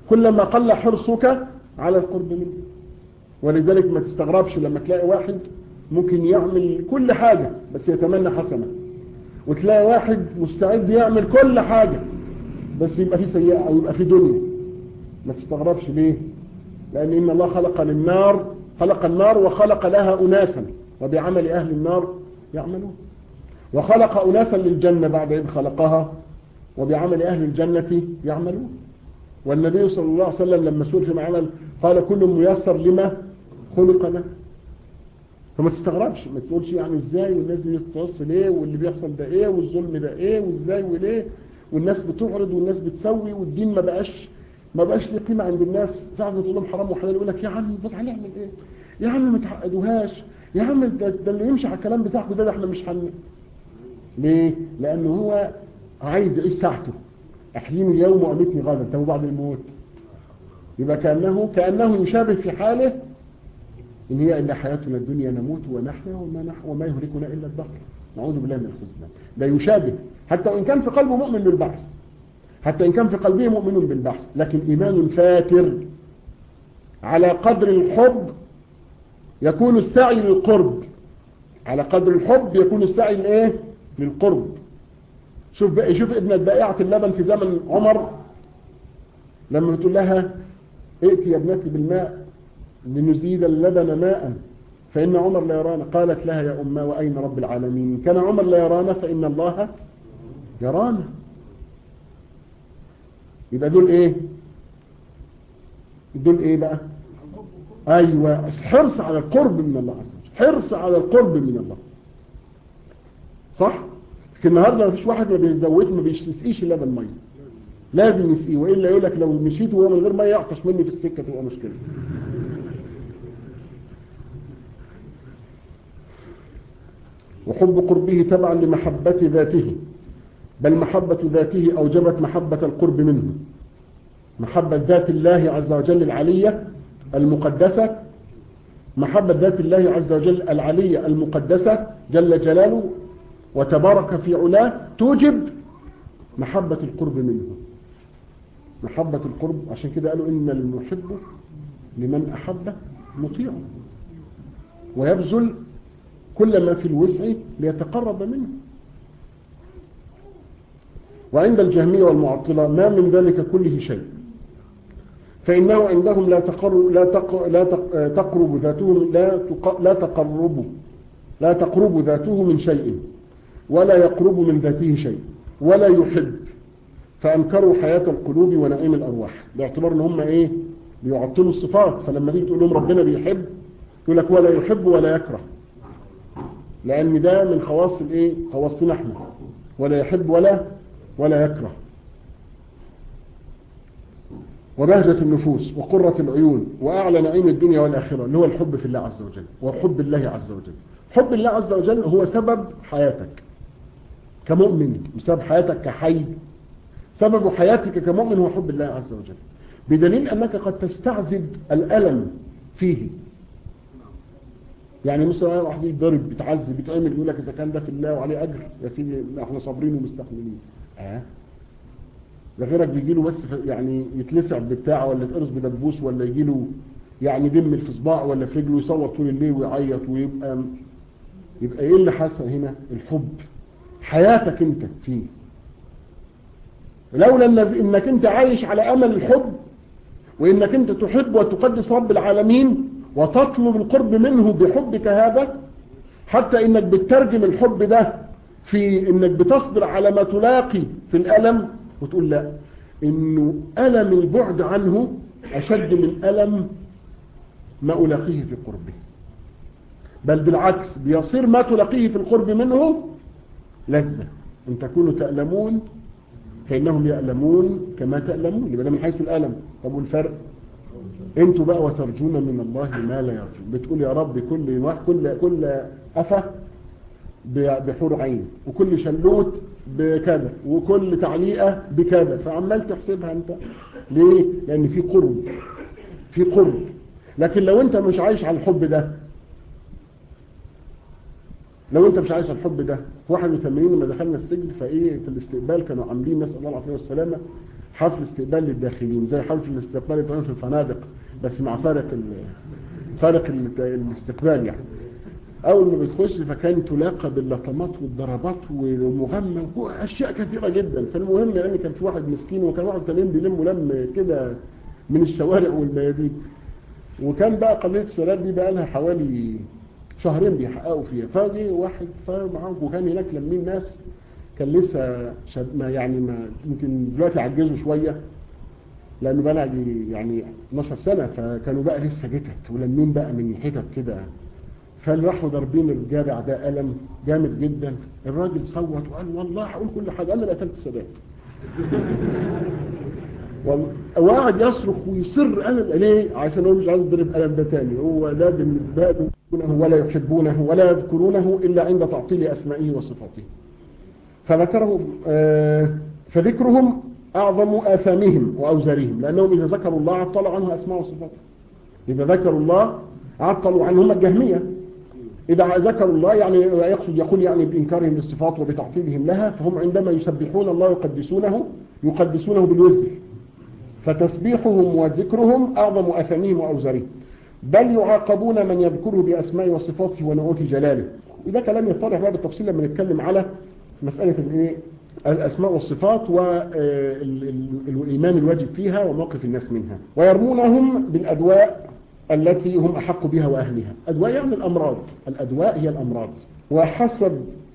كلما قل حرصك على القرب منه ولذلك ما تستغربش لما تلاقي واحد ممكن يعمل كل حاجة بس يتمنى حسنة وتلاقي واحد مستعد يعمل كل حاجة بس يبقى في سيئة أو يبقى في دنيا ما تستغربش ليه لأن إن الله خلق للنار خلق النار وخلق لها أناسا وبعمل أهل النار يعملون وخلق أناسا للجنة بعد إذ خلقها وبعمل أهل الجنة يعملون والنبي صلى الله عليه وسلم لما سئل في عمل قال كل ميسر لما خلق له فما تستغربش ما تقولش يعني ازاي والناس دي بتتوصل ايه واللي بيحصل ده ايه والظلم ده ايه وازاي وليه والناس بتعرض والناس بتسوي والدين ما بقاش ما بقاش له قيمه عند الناس ساعه ما تقول لهم حرام وحلال يقول لك يا عم بص هنعمل ايه يا عم ما تعقدوهاش يا عم ده, ده اللي يمشي على الكلام بتاعكم ده, ده احنا مش هن ليه لانه هو عايز يعيش ساعته احييني اليوم وامتني غدا طب بعد الموت يبقى كانه كانه يشابه في حاله إن هي إلا حياتنا الدنيا نموت ونحيا وما, نح وما يهلكنا إلا الدهر نعوذ بالله من الخزلان لا يشابه حتى وإن كان في قلبه مؤمن بالبعث حتى إن كان في قلبه مؤمن بالبعث لكن إيمان فاتر على قدر الحب يكون السعي للقرب على قدر الحب يكون السعي لإيه للقرب شوف بقى شوف ابنة بائعة اللبن في زمن عمر لما بتقول لها ائتي يا ابنتي بالماء لنزيد اللبن ماء فإن عمر لا يرانا قالت لها يا أمة وأين رب العالمين كان عمر لا يرانا فإن الله يرانا يبقى دول ايه دول ايه بقى ايوه حرص على القرب من الله عز وجل حرص على القرب من الله صح لكن النهارده مفيش واحد ما بيزودش ما بيسقيش اللبن ميه لازم يسقيه والا يقول لك لو مشيت وهو من غير ميه يعطش مني في السكه تبقى مشكله وحب قربه تبعا لمحبة ذاته بل محبة ذاته أوجبت محبة القرب منه محبة ذات الله عز وجل العلية المقدسة محبة ذات الله عز وجل العلية المقدسة جل جلاله وتبارك في علاه توجب محبة القرب منه محبة القرب عشان كده قالوا إن المحب لمن أحب مطيع ويبذل كل ما في الوسع ليتقرب منه وعند الجهمية والمعطلة ما من ذلك كله شيء فإنه عندهم لا تقرب لا تق لا تقرب ذاته لا لا تقرب لا تقرب ذاته من شيء ولا يقرب من ذاته شيء ولا يحب فأنكروا حياة القلوب ونعيم الأرواح باعتبار ان هم ايه بيعطلوا الصفات فلما تيجي تقول لهم ربنا بيحب يقول لك ولا يحب ولا يكره لأن ده من خواص الايه خواصنا احنا ولا يحب ولا ولا يكره وبهجة النفوس وقرة العيون وأعلى نعيم الدنيا والآخرة اللي هو الحب في الله عز وجل وحب الله عز وجل حب الله عز وجل هو سبب حياتك كمؤمن بسبب حياتك كحي سبب حياتك كمؤمن هو حب الله عز وجل بدليل أنك قد تستعذب الألم فيه يعني مثلا واحد يتضرب بيتعذب بيتعمل يقول لك اذا كان ده في الله وعليه اجر يا سيدي احنا صابرين ومستحملين اه ده غيرك بيجي له بس يعني يتلسع ببتاع ولا يتقرص بدبوس ولا يجي له يعني دم في صباعه ولا في رجله يصوت طول الليل ويعيط ويبقى يبقى ايه اللي حصل هنا الحب حياتك انت فيه لولا انك انت عايش على امل الحب وانك انت تحب وتقدس رب العالمين وتطلب القرب منه بحبك هذا حتى انك بتترجم الحب ده في انك بتصبر على ما تلاقي في الالم وتقول لا انه الم البعد عنه اشد من الم ما الاقيه في قربه بل بالعكس بيصير ما تلاقيه في القرب منه لذة ان تكونوا تألمون فإنهم يألمون كما تألمون يبقى ده من حيث الألم طب والفرق انتوا بقى وترجون من الله ما لا يرجون بتقول يا رب كل واحد كل كل أفة بحور عين وكل شلوت بكذا وكل تعليقة بكذا فعمال تحسبها انت ليه لان في قرب في قرب لكن لو انت مش عايش على الحب ده لو انت مش عايش على الحب ده 81 لما دخلنا السجن فايه في الاستقبال كانوا عاملين نسال الله العافيه والسلامه حفل استقبال للداخلين زي حفل الاستقبال اللي في الفنادق بس مع فارق فارق الاستقبال يعني اول ما بتخش فكان تلاقى باللطمات والضربات والمغمى واشياء كثيرة جدا فالمهم يعني كان في واحد مسكين وكان واحد تانيين بيلموا لم كده من الشوارع والميادين وكان بقى قضية الصلاة دي بقى لها حوالي شهرين بيحققوا فيها فجي واحد معاهم وكان هناك لمين ناس كان لسه شد ما يعني ما يمكن دلوقتي عجزوا شوية لانه بقى يعني 12 سنة فكانوا بقى لسه جتت ولمين بقى من حتت كده فراحوا ضاربين الجارع ده قلم جامد جدا الراجل صوت وقال والله هقول كل حاجة انا اللي قتلت السادات وقعد يصرخ ويصر انا ليه عشان هو مش عايز يضرب قلم ده تاني هو لا بالنسبه له ولا يحبونه ولا يذكرونه الا عند تعطيل اسمائه وصفاته فذكره آه فذكرهم اعظم اثامهم واوزارهم لانهم اذا ذكروا الله عطلوا عنه اسماء وصفاته اذا ذكروا الله عطلوا عنهم الجهميه إذا ذكروا الله يعني يقصد يقول يعني بإنكارهم للصفات وبتعطيلهم لها فهم عندما يسبحون الله يقدسونه يقدسونه بالوزر فتسبيحهم وذكرهم أعظم أثمهم وأوزارهم بل يعاقبون من يذكره بأسماء وصفاته ونعوت جلاله وده كلام يتضح بقى بالتفصيل لما نتكلم على مسألة الايه الأسماء والصفات والإيمان الواجب فيها وموقف الناس منها ويرمونهم بالأدواء التي هم أحق بها وأهلها أدواء يعني الأمراض الأدواء هي الأمراض وحسب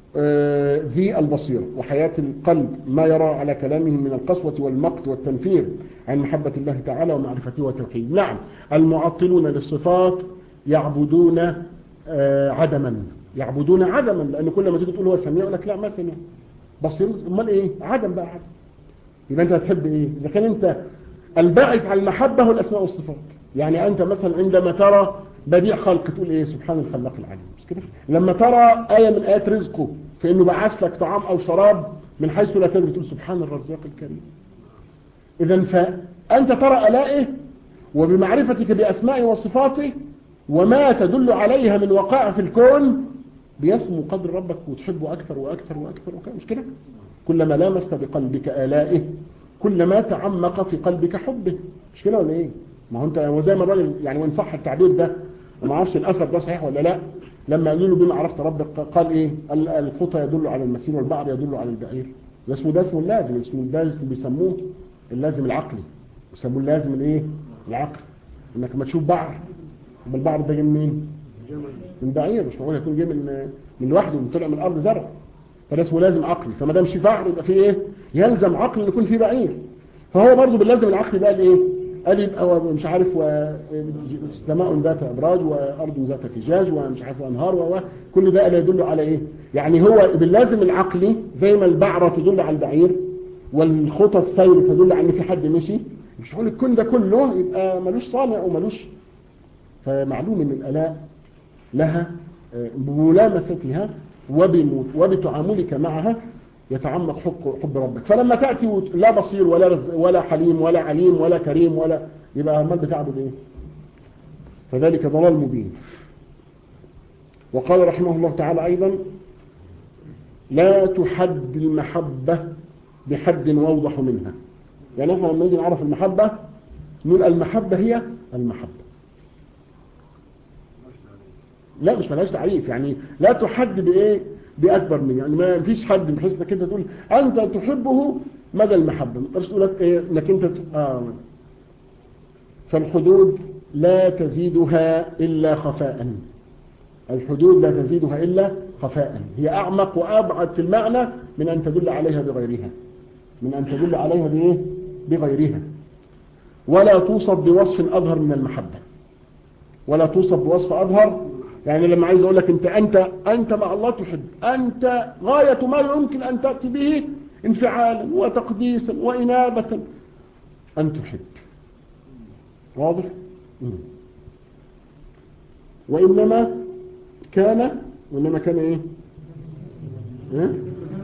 ذي البصيرة وحياة القلب ما يرى على كلامهم من القسوة والمقت والتنفير عن محبة الله تعالى ومعرفته وتوحيده نعم المعطلون للصفات يعبدون عدما يعبدون عدما لأن كل ما تيجي تقول هو سميع يقول لك لا ما سميع بصير امال ايه عدم بقى عدم يبقى انت هتحب ايه اذا كان انت الباعث على المحبة هو الاسماء والصفات يعني انت مثلا عندما ترى بديع خلق تقول ايه سبحان الخلاق العليم مش كده لما ترى آية من آيات رزقه في انه بعث لك طعام او شراب من حيث لا تدري تقول سبحان الرزاق الكريم اذا فانت ترى آلائه وبمعرفتك بأسمائه وصفاته وما تدل عليها من وقائع في الكون بيسمو قدر ربك وتحبه أكثر وأكثر وأكثر وأكثر مش كده كلما لامست بقلبك آلائه كلما تعمق في قلبك حبه مش كده ولا ايه ما هو انت وزي ما الراجل يعني وان صح التعبير ده ما اعرفش الاثر ده صحيح ولا لا لما قالوا له بما عرفت ربك قال ايه الخطى يدل على المسير والبعر يدل على البعير ده اسمه ده اسمه اللازم اسمه ده اسمه بيسموه اللازم العقلي بيسموه اللازم الايه العقل انك ما تشوف بعر البعر ده جاي منين من بعير مش معقول يكون جاي من من لوحده طلع من الارض زرع فده اسمه لازم عقلي فما دام في بعر يبقى في ايه يلزم عقل ان يكون في بعير فهو برضه باللازم العقلي بقى الايه قال يبقى هو مش عارف سماء ذات ابراج وارض ذات فجاج ومش عارف انهار وكل ده لا يدل على ايه يعني هو باللازم العقلي زي ما البعره تدل على البعير والخطى السير تدل على ان في حد مشي مش هقول الكون ده كله يبقى ملوش صانع وملوش فمعلوم ان الالاء لها بملامستها وبتعاملك معها يتعمق حب, حب ربك فلما تأتي لا بصير ولا رز ولا حليم ولا عليم ولا كريم ولا يبقى امال بتعبد ايه فذلك ضلال مبين وقال رحمه الله تعالى ايضا لا تحد المحبة بحد واوضح منها يعني احنا لما نيجي نعرف المحبة نقول المحبة هي المحبة لا مش ملهاش تعريف يعني لا تحد بايه باكبر من يعني ما فيش حد بحيث انك انت تقول انت تحبه مدى المحبه ما تقدرش تقول ايه انك انت اه فالحدود لا تزيدها الا خفاء الحدود لا تزيدها الا خفاء هي اعمق وابعد في المعنى من ان تدل عليها بغيرها من ان تدل عليها بايه بغيرها ولا توصف بوصف اظهر من المحبه ولا توصف بوصف اظهر يعني لما عايز اقول لك انت انت انت مع الله تحب انت غاية ما يمكن ان تأتي به انفعالا وتقديسا وانابة ان تحب واضح وانما كان وانما كان ايه اه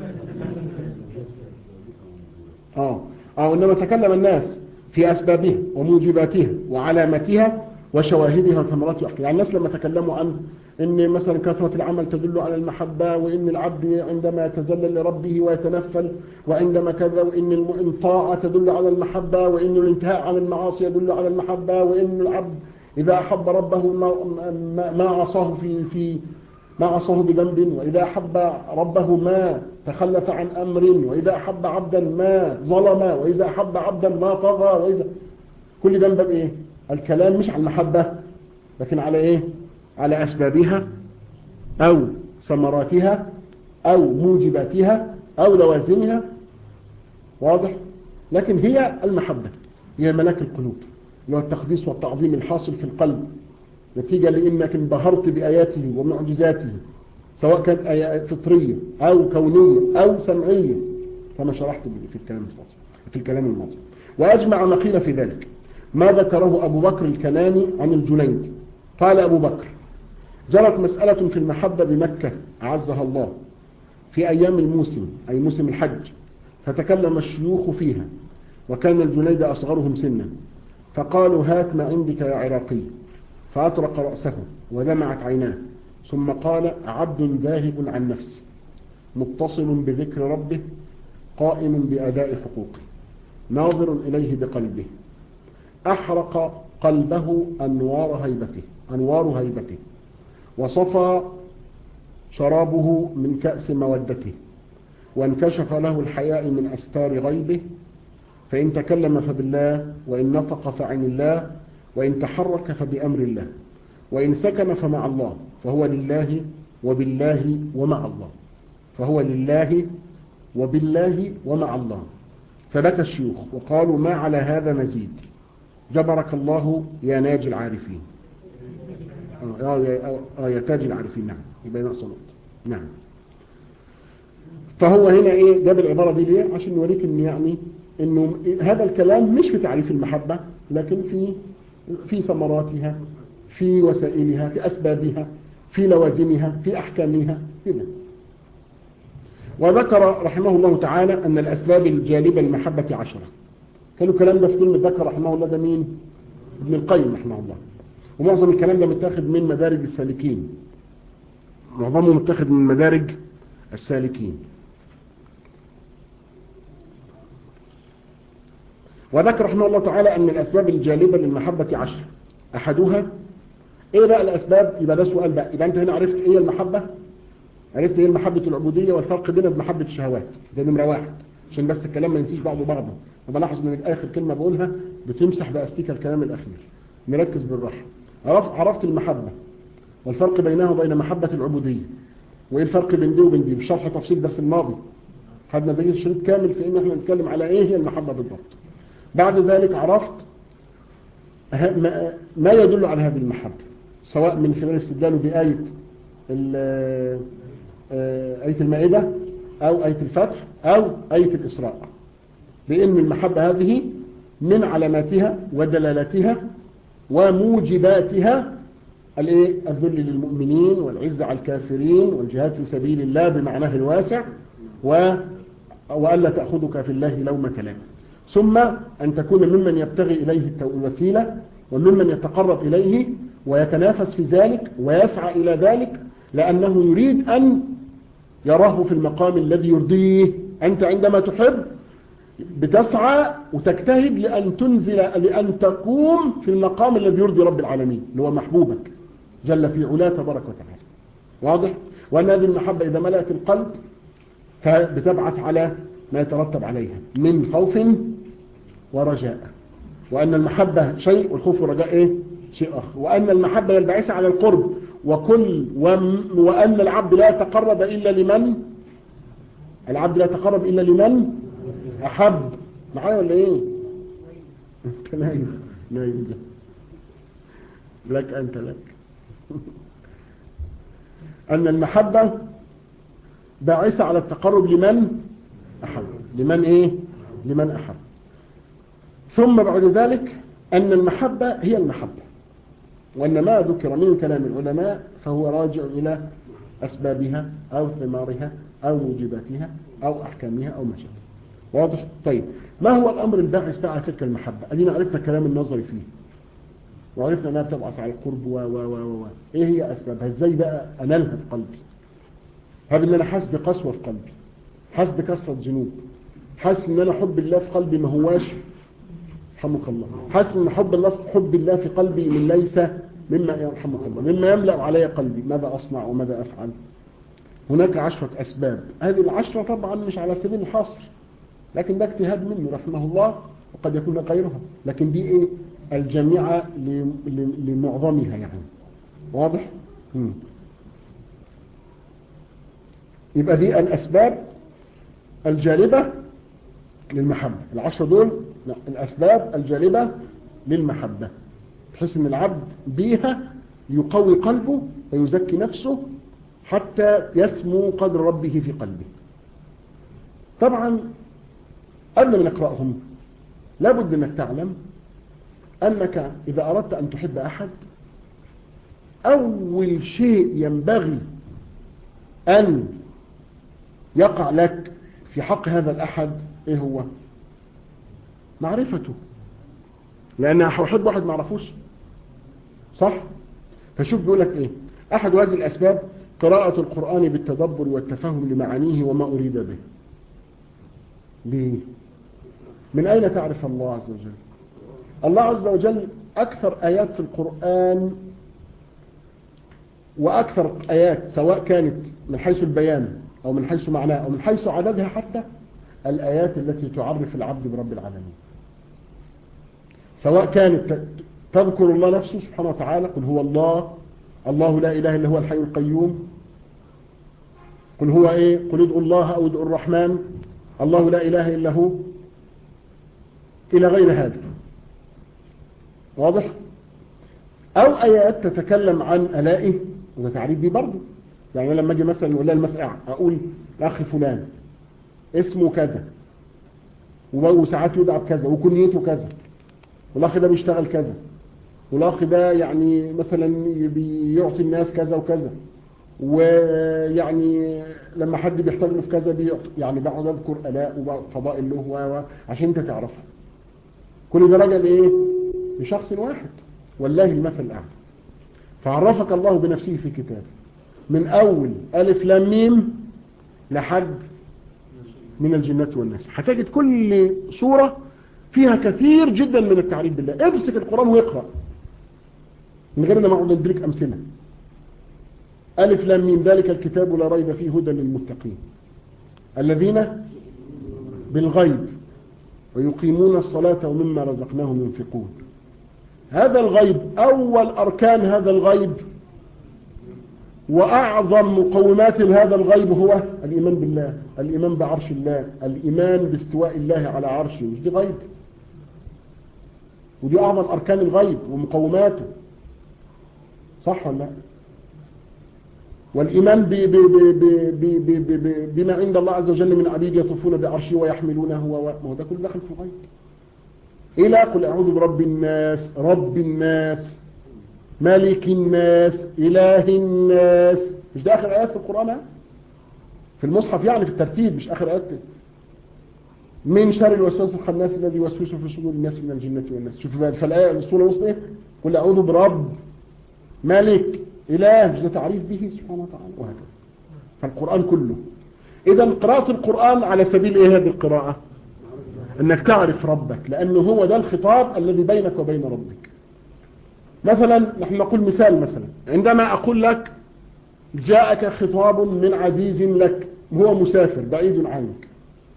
اه, آه وانما تكلم الناس في اسبابها وموجباتها وعلاماتها وشواهدها وثمرات يعني الناس لما تكلموا عن ان مثلا كثرة العمل تدل على المحبة وان العبد عندما يتذلل لربه ويتنفل وعندما كذا وان الطاعة تدل على المحبة وان الانتهاء عن المعاصي يدل على المحبة وان العبد اذا احب ربه ما, ما عصاه في في ما عصاه بذنب وإذا أحب ربه ما تخلف عن أمر وإذا أحب عبدا ما ظلم وإذا أحب عبدا ما طغى وإذا كل ده باب إيه الكلام مش على المحبة لكن على إيه على أسبابها أو ثمراتها أو موجباتها أو لوازمها واضح لكن هي المحبة هي ملاك القلوب اللي هو التقديس والتعظيم الحاصل في القلب نتيجة لأنك انبهرت بآياته ومعجزاته سواء كانت آيات فطرية أو كونية أو سمعية كما شرحت في الكلام الماضي في الكلام الماضي وأجمع ما قيل في ذلك ما ذكره أبو بكر الكناني عن الجنيد قال أبو بكر جرت مسألة في المحبة بمكة أعزها الله في أيام الموسم أي موسم الحج فتكلم الشيوخ فيها وكان الجنيد أصغرهم سنا فقالوا هات ما عندك يا عراقي فأطرق رأسه ودمعت عيناه ثم قال عبد ذاهب عن نفسه متصل بذكر ربه قائم بأداء حقوقه ناظر إليه بقلبه أحرق قلبه أنوار هيبته أنوار هيبته وصفى شرابه من كأس مودته وانكشف له الحياء من أستار غيبه فإن تكلم فبالله وإن نطق فعن الله وإن تحرك فبأمر الله وإن سكن فمع الله فهو لله وبالله ومع الله فهو لله وبالله ومع الله فبكى الشيوخ وقالوا ما على هذا مزيد جبرك الله يا ناجي العارفين آه يا, آه يا تاج العارفين نعم يبقى نقص نقطة نعم فهو هنا ايه جاب العبارة دي ليه عشان نوريك ان يعني انه هذا الكلام مش في تعريف المحبة لكن في في ثمراتها في وسائلها في أسبابها في لوازمها في أحكامها كده وذكر رحمه الله تعالى أن الأسباب الجالبة للمحبة عشرة كانوا الكلام ده في كلمة ذكر رحمه الله ده مين ابن القيم رحمه الله ومعظم الكلام ده متاخد من مدارج السالكين معظمه متاخد من مدارج السالكين وذكر رحمه الله تعالى أن الأسباب الجالبة للمحبة عشر أحدها إيه بقى الأسباب يبقى ده سؤال بقى يبقى أنت هنا عرفت إيه المحبة عرفت إيه المحبة العبودية والفرق بينها بمحبة الشهوات ده نمرة واحد عشان بس الكلام ما ينسيش بعضه بعضه وبلاحظ ان آخر كلمة بقولها بتمسح بأستيك الكلام الأخير نركز بالراحة عرفت, عرفت المحبة والفرق بينها وبين محبة العبودية وإيه الفرق بين دي وبين دي بشرح تفصيل درس الماضي خدنا بقية الشريط كامل في إن احنا نتكلم على إيه هي المحبة بالضبط بعد ذلك عرفت ما يدل على هذه المحبة سواء من خلال استدلاله بآية آية المائدة أو آية الفتح أو آية الإسراء بأن المحبة هذه من علاماتها ودلالاتها وموجباتها الذل للمؤمنين والعز على الكافرين والجهاد في سبيل الله بمعناه الواسع و وألا تأخذك في الله لومة لائم ثم أن تكون ممن يبتغي إليه الوسيلة وممن يتقرب إليه ويتنافس في ذلك ويسعى إلى ذلك لأنه يريد أن يراه في المقام الذي يرضيه أنت عندما تحب بتسعى وتجتهد لأن تنزل لأن تقوم في المقام الذي يرضي رب العالمين اللي هو محبوبك جل في علاه تبارك وتعالى واضح وأن هذه المحبة إذا ملأت القلب فبتبعث على ما يترتب عليها من خوف ورجاء وأن المحبة شيء والخوف والرجاء إيه؟ شيء آخر وأن المحبة ينبعث على القرب وكل وأن العبد لا يتقرب إلا لمن العبد لا يتقرب إلا لمن أحب معايا ولا إيه أنت نايم نايم لك أنت لك أن المحبة باعثة على التقرب لمن أحب لمن إيه لمن أحب ثم بعد ذلك أن المحبة هي المحبة وأن ما ذكر من كلام العلماء فهو راجع إلى أسبابها أو ثمارها أو موجباتها أو أحكامها أو ما شابه واضح؟ طيب ما هو الأمر الباعث على تلك المحبة أدينا عرفنا كلام النظري فيه وعرفنا انها بتبعث على القرب و و و و ايه هي اسبابها ازاي بقى انالها في قلبي هذا ان انا حاسس بقسوه في قلبي حاسس بكثره ذنوب حاسس ان انا حب الله في قلبي ما هواش رحمك الله حاسس ان حب الله حب الله في قلبي من ليس مما يرحمك الله مما يملا علي قلبي ماذا اصنع وماذا افعل هناك عشرة أسباب هذه العشرة طبعا مش على سبيل الحصر لكن ده اجتهاد منه رحمه الله وقد يكون غيرها لكن دي ايه الجامعة لمعظمها يعني واضح مم. يبقى دي الأسباب الجالبة للمحبة العشرة دول لا الأسباب الجالبة للمحبة بحيث ان العبد بيها يقوي قلبه ويزكي نفسه حتى يسمو قدر ربه في قلبه طبعا قبل ما نقرأهم لابد انك تعلم انك اذا اردت ان تحب احد اول شيء ينبغي ان يقع لك في حق هذا الاحد ايه هو معرفته لان احب واحد ما اعرفوش صح فشوف بيقول لك ايه احد هذه الاسباب قراءة القرآن بالتدبر والتفهم لمعانيه وما أريد به ليه من أين تعرف الله عز وجل الله عز وجل أكثر آيات في القرآن وأكثر آيات سواء كانت من حيث البيان أو من حيث معناه أو من حيث عددها حتى الآيات التي تعرف العبد برب العالمين سواء كانت تذكر الله نفسه سبحانه وتعالى قل هو الله الله لا إله إلا هو الحي القيوم قل هو إيه قل ادعوا الله أو ادعوا الرحمن الله لا إله إلا هو إلى غير هذا واضح أو آيات تتكلم عن ألائه وده تعريف دي برضه يعني لما أجي مثلا أقول لها المسألة أقول الأخ فلان اسمه كذا وساعات يدعى بكذا وكنيته كذا والأخ ده بيشتغل كذا والاخ ده يعني مثلا بيعطي الناس كذا وكذا ويعني لما حد بيحتاج له في كذا بيعطي يعني بقعد اذكر الاء وفضائل له عشان انت تعرفها كل ده راجع لايه لشخص واحد والله المثل الاعلى فعرفك الله بنفسه في كتابه من اول الف لام ميم لحد من الجنات والناس هتجد كل صوره فيها كثير جدا من التعريف بالله امسك القرآن واقرأ من غير ما اقعد ادرك امثله الف لام ميم ذلك الكتاب لا ريب فيه هدى للمتقين الذين بالغيب ويقيمون الصلاة ومما رزقناهم ينفقون هذا الغيب اول اركان هذا الغيب واعظم مقومات هذا الغيب هو الايمان بالله الايمان بعرش الله الايمان باستواء الله على عرشه مش دي غيب ودي اعظم اركان الغيب ومقوماته صح ولا لا والإيمان ب ب ب ب ب ب ب بما عند الله عز وجل من عبيد يطوفون بعرشه ويحملونه وهو ده كله داخل في الغيب إلى قل أعوذ برب الناس رب الناس مالك الناس إله الناس مش ده آخر آيات في القرآن في المصحف يعني في الترتيب مش آخر آيات من شر الوسواس الخناس الذي يوسوس في صدور الناس من الجنة والناس شوف بقى فالآية السورة وسط إيه قل أعوذ برب ملك إله مش ده تعريف به سبحانه وتعالى وهكذا فالقرآن كله إذا قراءة القرآن على سبيل إيه هذه القراءة أنك تعرف ربك لأنه هو ده الخطاب الذي بينك وبين ربك مثلا نحن نقول مثال مثلا عندما أقول لك جاءك خطاب من عزيز لك هو مسافر بعيد عنك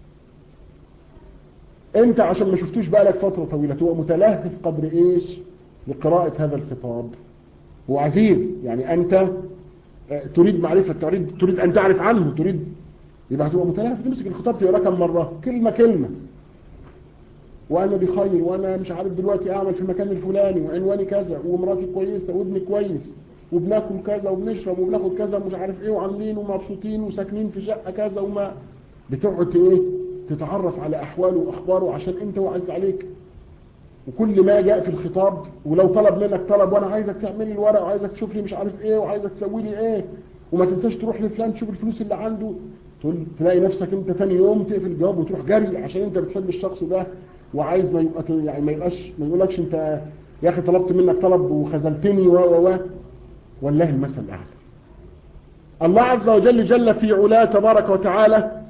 انت عشان ما شفتوش بقالك فترة طويلة هو متلهف قدر ايش لقراءة هذا الخطاب هو عزيز يعني أنت تريد معرفة تريد, تريد أن تعرف عنه تريد يبقى هتبقى متلهف تمسك الخطاب تقراه كم مرة كلمة كلمة وأنا بخير وأنا مش عارف دلوقتي أعمل في المكان الفلاني وعنواني كذا ومراتي كويسة وابني كويس وبناكل كذا وبنشرب وبناخد كذا ومش عارف ايه وعاملين ومبسوطين وساكنين في شقة كذا وما بتقعد ايه تتعرف على أحواله وأخباره عشان أنت وعز عليك وكل ما جاء في الخطاب ولو طلب منك طلب وانا عايزك تعمل لي الورق وعايزك تشوف لي مش عارف ايه وعايزك تسوي لي ايه وما تنساش تروح لفلان تشوف الفلوس اللي عنده تقول تلاقي نفسك انت ثاني يوم تقفل الجواب وتروح جري عشان انت بتحب الشخص ده وعايز ما يبقى يعني ما يبقاش ما يقولكش انت يا اخي طلبت منك طلب وخذلتني و و و والله المثل الاعلى الله عز وجل جل في علاه تبارك وتعالى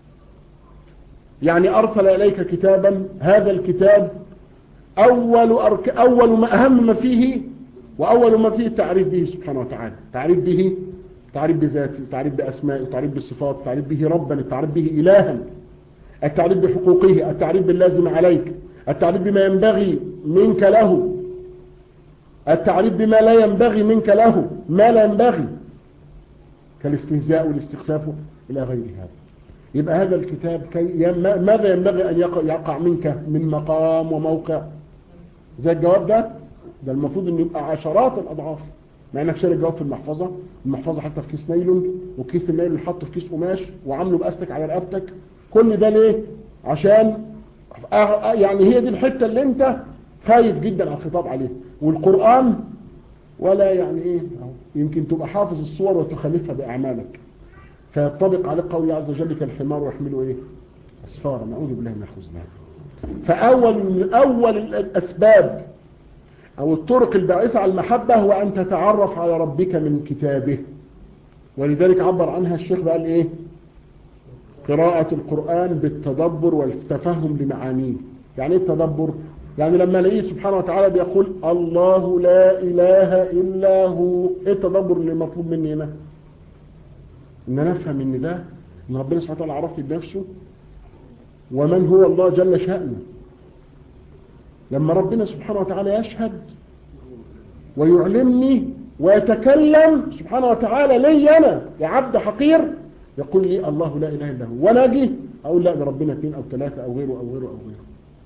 يعني ارسل اليك كتابا هذا الكتاب اول أرك اول ما اهم ما فيه واول ما فيه التعريف به سبحانه وتعالى تعريف به تعريف بذاته تعريف باسمائه تعريف بالصفات تعريف به ربا التعريف به الها التعريف بحقوقه التعريف باللازم عليك التعريف بما ينبغي منك له التعريف بما لا ينبغي منك له ما لا ينبغي كالاستهزاء والاستخفاف إلى غير هذا يبقى هذا الكتاب كي ماذا ينبغي أن يقع, يقع منك من مقام وموقع زي الجواب ده ده المفروض أن يبقى عشرات الأضعاف مع انك شارك جواب في المحفظة المحفظة حتى في كيس نايلون وكيس النايلون حطه في كيس قماش وعامله باستك على رقبتك كل ده ليه عشان يعني هي دي الحتة اللي انت خايف جدا على الخطاب عليه والقرآن ولا يعني ايه يمكن تبقى حافظ الصور وتخلفها بأعمالك فيطبق عليك قول عز وجل كالحمار ويحملوا ايه اسفارا نعوذ بالله من الخزنان فأول من أول الأسباب أو الطرق الباعثة على المحبة هو أن تتعرف على ربك من كتابه ولذلك عبر عنها الشيخ بقى ايه قراءة القرآن بالتدبر والتفهم لمعانيه يعني ايه التدبر يعني لما نلاقيه سبحانه وتعالى بيقول الله لا إله إلا هو ايه التدبر اللي مطلوب مني هنا ان انا افهم ان ده ان ربنا سبحانه وتعالى عرفني بنفسه ومن هو الله جل شأنه لما ربنا سبحانه وتعالى يشهد ويعلمني ويتكلم سبحانه وتعالى لي أنا يا عبد حقير يقول لي الله لا إله إلا هو وأنا أجي أقول لا ده ربنا اثنين أو ثلاثة أو غيره أو غيره أو غيره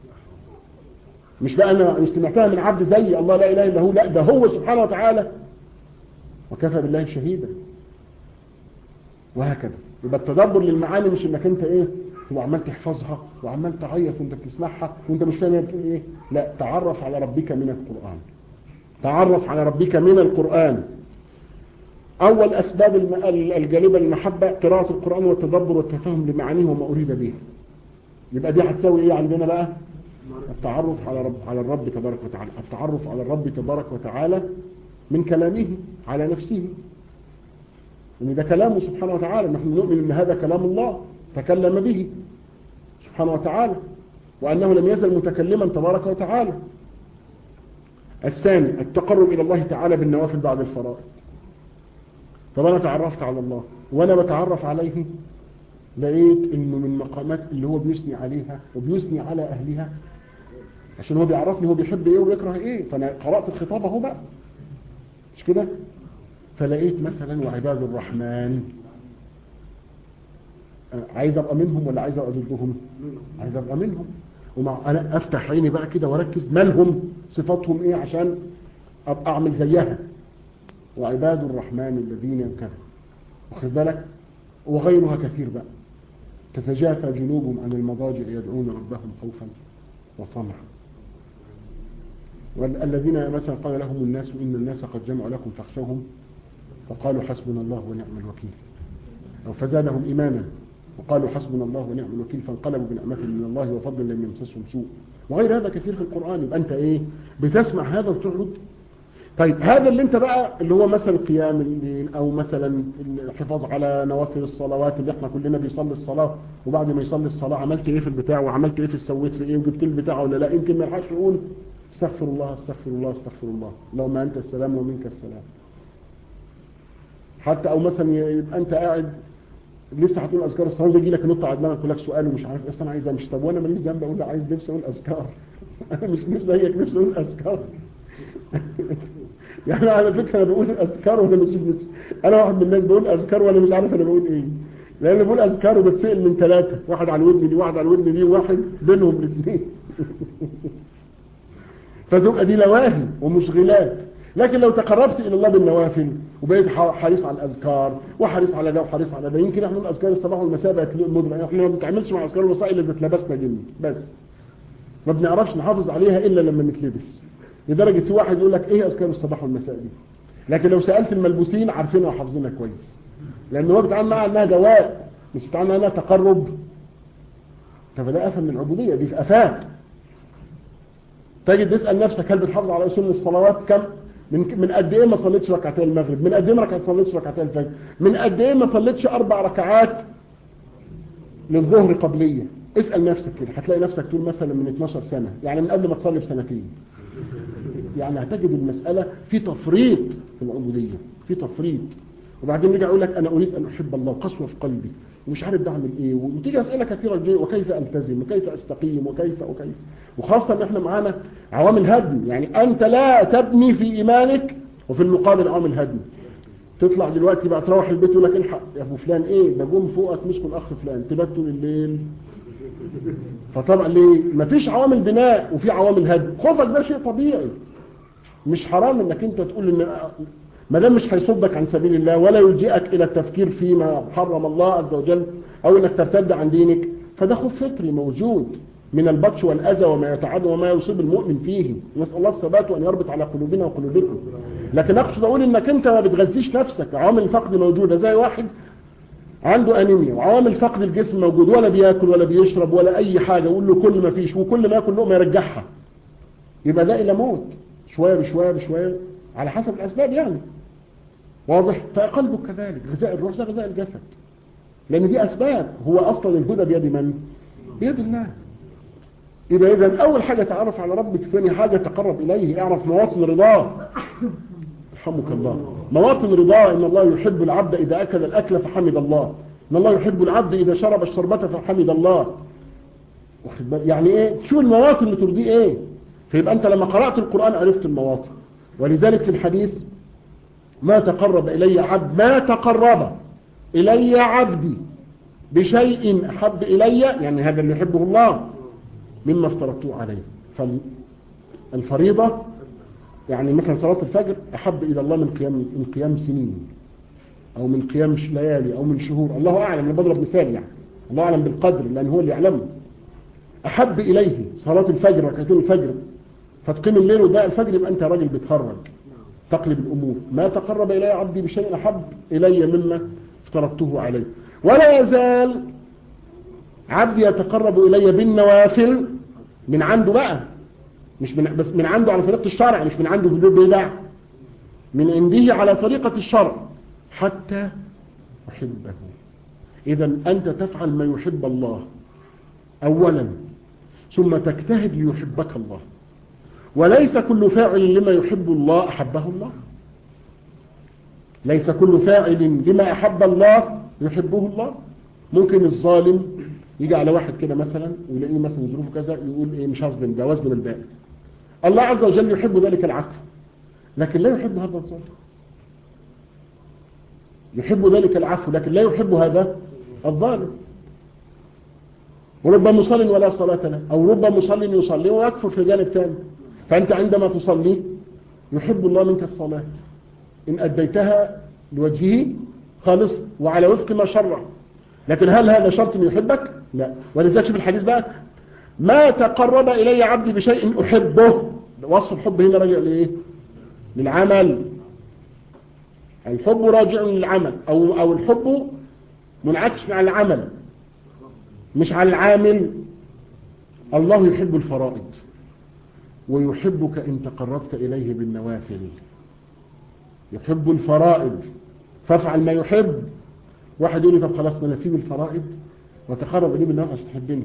مش بقى أنا مش سمعتها من عبد زي الله لا إله إلا هو لا ده هو سبحانه وتعالى وكفى بالله شهيدا وهكذا يبقى التدبر للمعاني مش انك انت ايه تبقى عمال تحفظها وعمال تعيط وانت بتسمعها وانت مش فاهم هي بتقول ايه لا تعرف على ربك من القرآن تعرف على ربك من القرآن أول أسباب الجالبة للمحبة قراءة القرآن والتدبر والتفهم لمعانيه وما أريد به يبقى دي هتساوي إيه عندنا بقى التعرف على رب على الرب تبارك وتعالى التعرف على الرب تبارك وتعالى من كلامه على نفسه ان ده كلامه سبحانه وتعالى نحن نؤمن ان هذا كلام الله تكلم به سبحانه وتعالى وأنه لم يزل متكلما تبارك وتعالى الثاني التقرب إلى الله تعالى بالنوافل بعد الفرائض طب أنا تعرفت على الله وأنا بتعرف عليه لقيت إنه من مقامات اللي هو بيثني عليها وبيثني على أهلها عشان هو بيعرفني هو بيحب إيه وبيكره إيه فأنا قرأت الخطاب أهو بقى مش كده فلقيت مثلا وعباد الرحمن عايز ابقى منهم ولا عايز ابقى ضدهم عايز ابقى منهم ومع انا افتح عيني بقى كده واركز مالهم صفاتهم ايه عشان ابقى اعمل زيها وعباد الرحمن الذين كذا واخد بالك وغيرها كثير بقى تتجافى جنوبهم عن المضاجع يدعون ربهم خوفا وطمعا والذين مثلا قال لهم الناس ان الناس قد جمعوا لكم فاخشوهم فقالوا حسبنا الله ونعم الوكيل أو فزادهم إيمانا وقالوا حسبنا الله ونعم الوكيل فانقلبوا بنعمة من الله وفضل لم يمسسهم سوء وغير هذا كثير في القرآن يبقى أنت إيه بتسمع هذا وتعرض طيب هذا اللي انت بقى اللي هو مثلا قيام الليل او مثلا الحفاظ على نوافل الصلوات اللي احنا كلنا بيصلي الصلاة وبعد ما يصلي الصلاة عملت ايه في البتاع وعملت ايه في السويت في ايه وجبت البتاع ولا لا يمكن ما يلحقش يقول استغفر الله استغفر الله استغفر الله اللهم انت السلام ومنك السلام حتى او مثلا يبقى انت قاعد لسه هتقول اذكار الصلاه يجي لك نقطه على دماغك يقول لك سؤال ومش عارف اصل انا عايز امشي طب وانا ماليش ذنب اقول لا عايز نفسي اقول اذكار انا مش نفسي زيك نفسي اقول اذكار يعني على فكره انا بقول اذكار وانا مش نفسي انا واحد من الناس بقول اذكار وانا مش عارف انا بقول ايه لان بقول اذكار وبتسال من ثلاثه واحد على الودن دي واحد على الودن دي وواحد بينهم الاثنين فتبقى دي لواهي ومشغلات لكن لو تقربت الى الله بالنوافل وبقيت حريص على الاذكار وحريص على ده وحريص على ده يمكن احنا اذكار الصباح والمساء بقت ندره احنا ما بنتعاملش مع اذكار المساء الا اذا اتلبسنا جن بس ما بنعرفش نحافظ عليها الا لما نتلبس لدرجه في واحد يقول لك ايه اذكار الصباح والمساء دي لكن لو سالت الملبوسين عارفينها وحافظينها كويس لان هو بيتعامل معاها انها دواء مش بيتعامل معاها انها تقرب فده افهم من العبوديه دي في افات تجد تسال نفسك هل بتحافظ على اصول الصلوات كم من من قد ايه ما صليتش ركعتين المغرب من قد ايه ما صليتش ركعتين الفجر من قد ايه ما صليتش اربع ركعات للظهر قبليه اسال نفسك كده هتلاقي نفسك تقول مثلا من 12 سنه يعني من قبل ما تصلي بسنتين يعني هتجد المساله في تفريط في العبوديه في تفريط وبعدين يرجع يقول لك انا اريد ان احب الله قسوه في قلبي ومش عارف ده اعمل ايه وتيجي اسئله كثيره جدا وكيف التزم وكيف استقيم وكيف وكيف وخاصه ان احنا معانا عوامل هدم يعني انت لا تبني في ايمانك وفي المقابل عوامل هدم تطلع دلوقتي بقى تروح البيت يقول لك الحق يا ابو فلان ايه ده جم فوقك مسكوا الاخ فلان تبات طول الليل فطبعا ليه مفيش عوامل بناء وفي عوامل هدم خوفك ده شيء طبيعي مش حرام انك انت تقول ان ما دام مش هيصدك عن سبيل الله ولا يلجئك الى التفكير فيما حرم الله عز وجل او انك ترتد عن دينك فده خوف فطري موجود من البطش والاذى وما يتعدى وما يصيب المؤمن فيه نسال الله الثبات وان يربط على قلوبنا وقلوبكم لكن اقصد اقول انك انت ما بتغذيش نفسك عوامل الفقد موجوده زي واحد عنده انيميا وعوامل فقد الجسم موجود ولا بياكل ولا بيشرب ولا اي حاجه يقول له كل ما فيش وكل ما ياكل لقمه يرجعها يبقى ده الى موت شويه بشويه بشويه على حسب الاسباب يعني واضح فقلبك كذلك غذاء الروح زي غذاء الجسد لان دي اسباب هو اصلا الهدى بيد من بيد الله يبقى اذا اول حاجه تعرف على ربك ثاني حاجه تقرب اليه اعرف مواطن رضاه يرحمك الله مواطن رضاه ان الله يحب العبد اذا اكل الاكل فحمد الله ان الله يحب العبد اذا شرب الشربة فحمد الله يعني ايه شو المواطن اللي ترضيه ايه فيبقى انت لما قرأت القرآن عرفت المواطن ولذلك في الحديث ما تقرب الي عبد ما تقرب الي عبدي بشيء احب الي يعني هذا اللي يحبه الله مما افترضته عليه فالفريضة يعني مثلا صلاة الفجر أحب إلى الله من قيام من قيام سنين أو من قيام ليالي أو من شهور الله أعلم أنا بضرب مثال يعني الله أعلم بالقدر لأن هو اللي يعلمه أحب إليه صلاة الفجر ركعتين الفجر فتقيم الليل وده الفجر يبقى أنت راجل بتخرج تقلب الأمور ما تقرب إلي عبدي بشيء أحب إلي مما افترضته عليه ولا يزال عبدي يتقرب إلي بالنوافل من عنده بقى مش من بس من عنده على طريقة الشرع مش من عنده في بدع من عنده على طريقة الشرع حتى أحبه إذا أنت تفعل ما يحب الله أولا ثم تجتهد ليحبك الله وليس كل فاعل لما يحب الله أحبه الله ليس كل فاعل لما أحب الله يحبه الله ممكن الظالم يجي على واحد كده مثلا ويلاقيه مثلا ظروفه كذا يقول ايه مش هظلم ده وزن الباقي الله عز وجل يحب ذلك العفو لكن لا يحب هذا الظلم يحب ذلك العفو لكن لا يحب هذا الظالم ورب مصل ولا صلاة له أو رب مصل يصلي ويكفر في جانب ثاني فأنت عندما تصلي يحب الله منك الصلاة إن أديتها لوجهه خالص وعلى وفق ما شرع لكن هل هذا شرط أن يحبك؟ لا ولذلك في الحديث بقى ما تقرب إلي عبدي بشيء أحبه وصف الحب هنا راجع لإيه للعمل الحب راجع للعمل أو, أو الحب منعكس على العمل مش على العامل الله يحب الفرائض ويحبك إن تقربت إليه بالنوافل يحب الفرائض فافعل ما يحب واحد يقول لي طب خلاص ما نسيب الفرائض وتقرب إليه بالنوافل عشان تحبني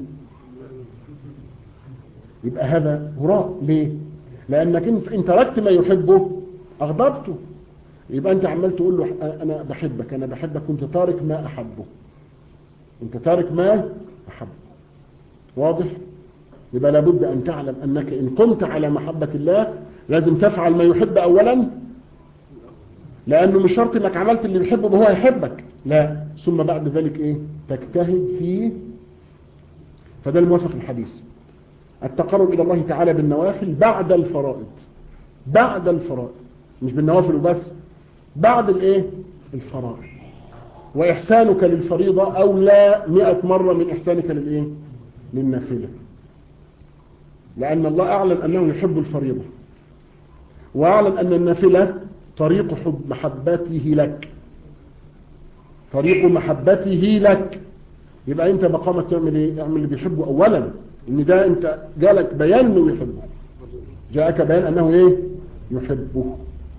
يبقى هذا هراء ليه لأنك إن تركت ما يحبه أغضبته يبقى أنت عمال تقول له أنا بحبك أنا بحبك كنت تارك ما أحبه أنت تارك ما أحبه واضح يبقى لابد أن تعلم أنك إن قمت على محبة الله لازم تفعل ما يحب أولا لأنه مش شرط أنك عملت اللي يحبه وهو يحبك لا ثم بعد ذلك إيه تجتهد فيه فده الموافق الحديث التقرب إلى الله تعالى بالنوافل بعد الفرائض بعد الفرائض مش بالنوافل وبس بعد الايه الفرائض وإحسانك للفريضة أولى مئة مرة من إحسانك للإيه للنافلة لأن الله أعلن أنه يحب الفريضة وأعلن أن النافلة طريق حب محبته لك طريق محبته لك يبقى أنت مقامك تعمل إيه اعمل اللي بيحبه أولا ان ده انت جالك بيان انه يحبه جاءك بيان أنه إيه يحبه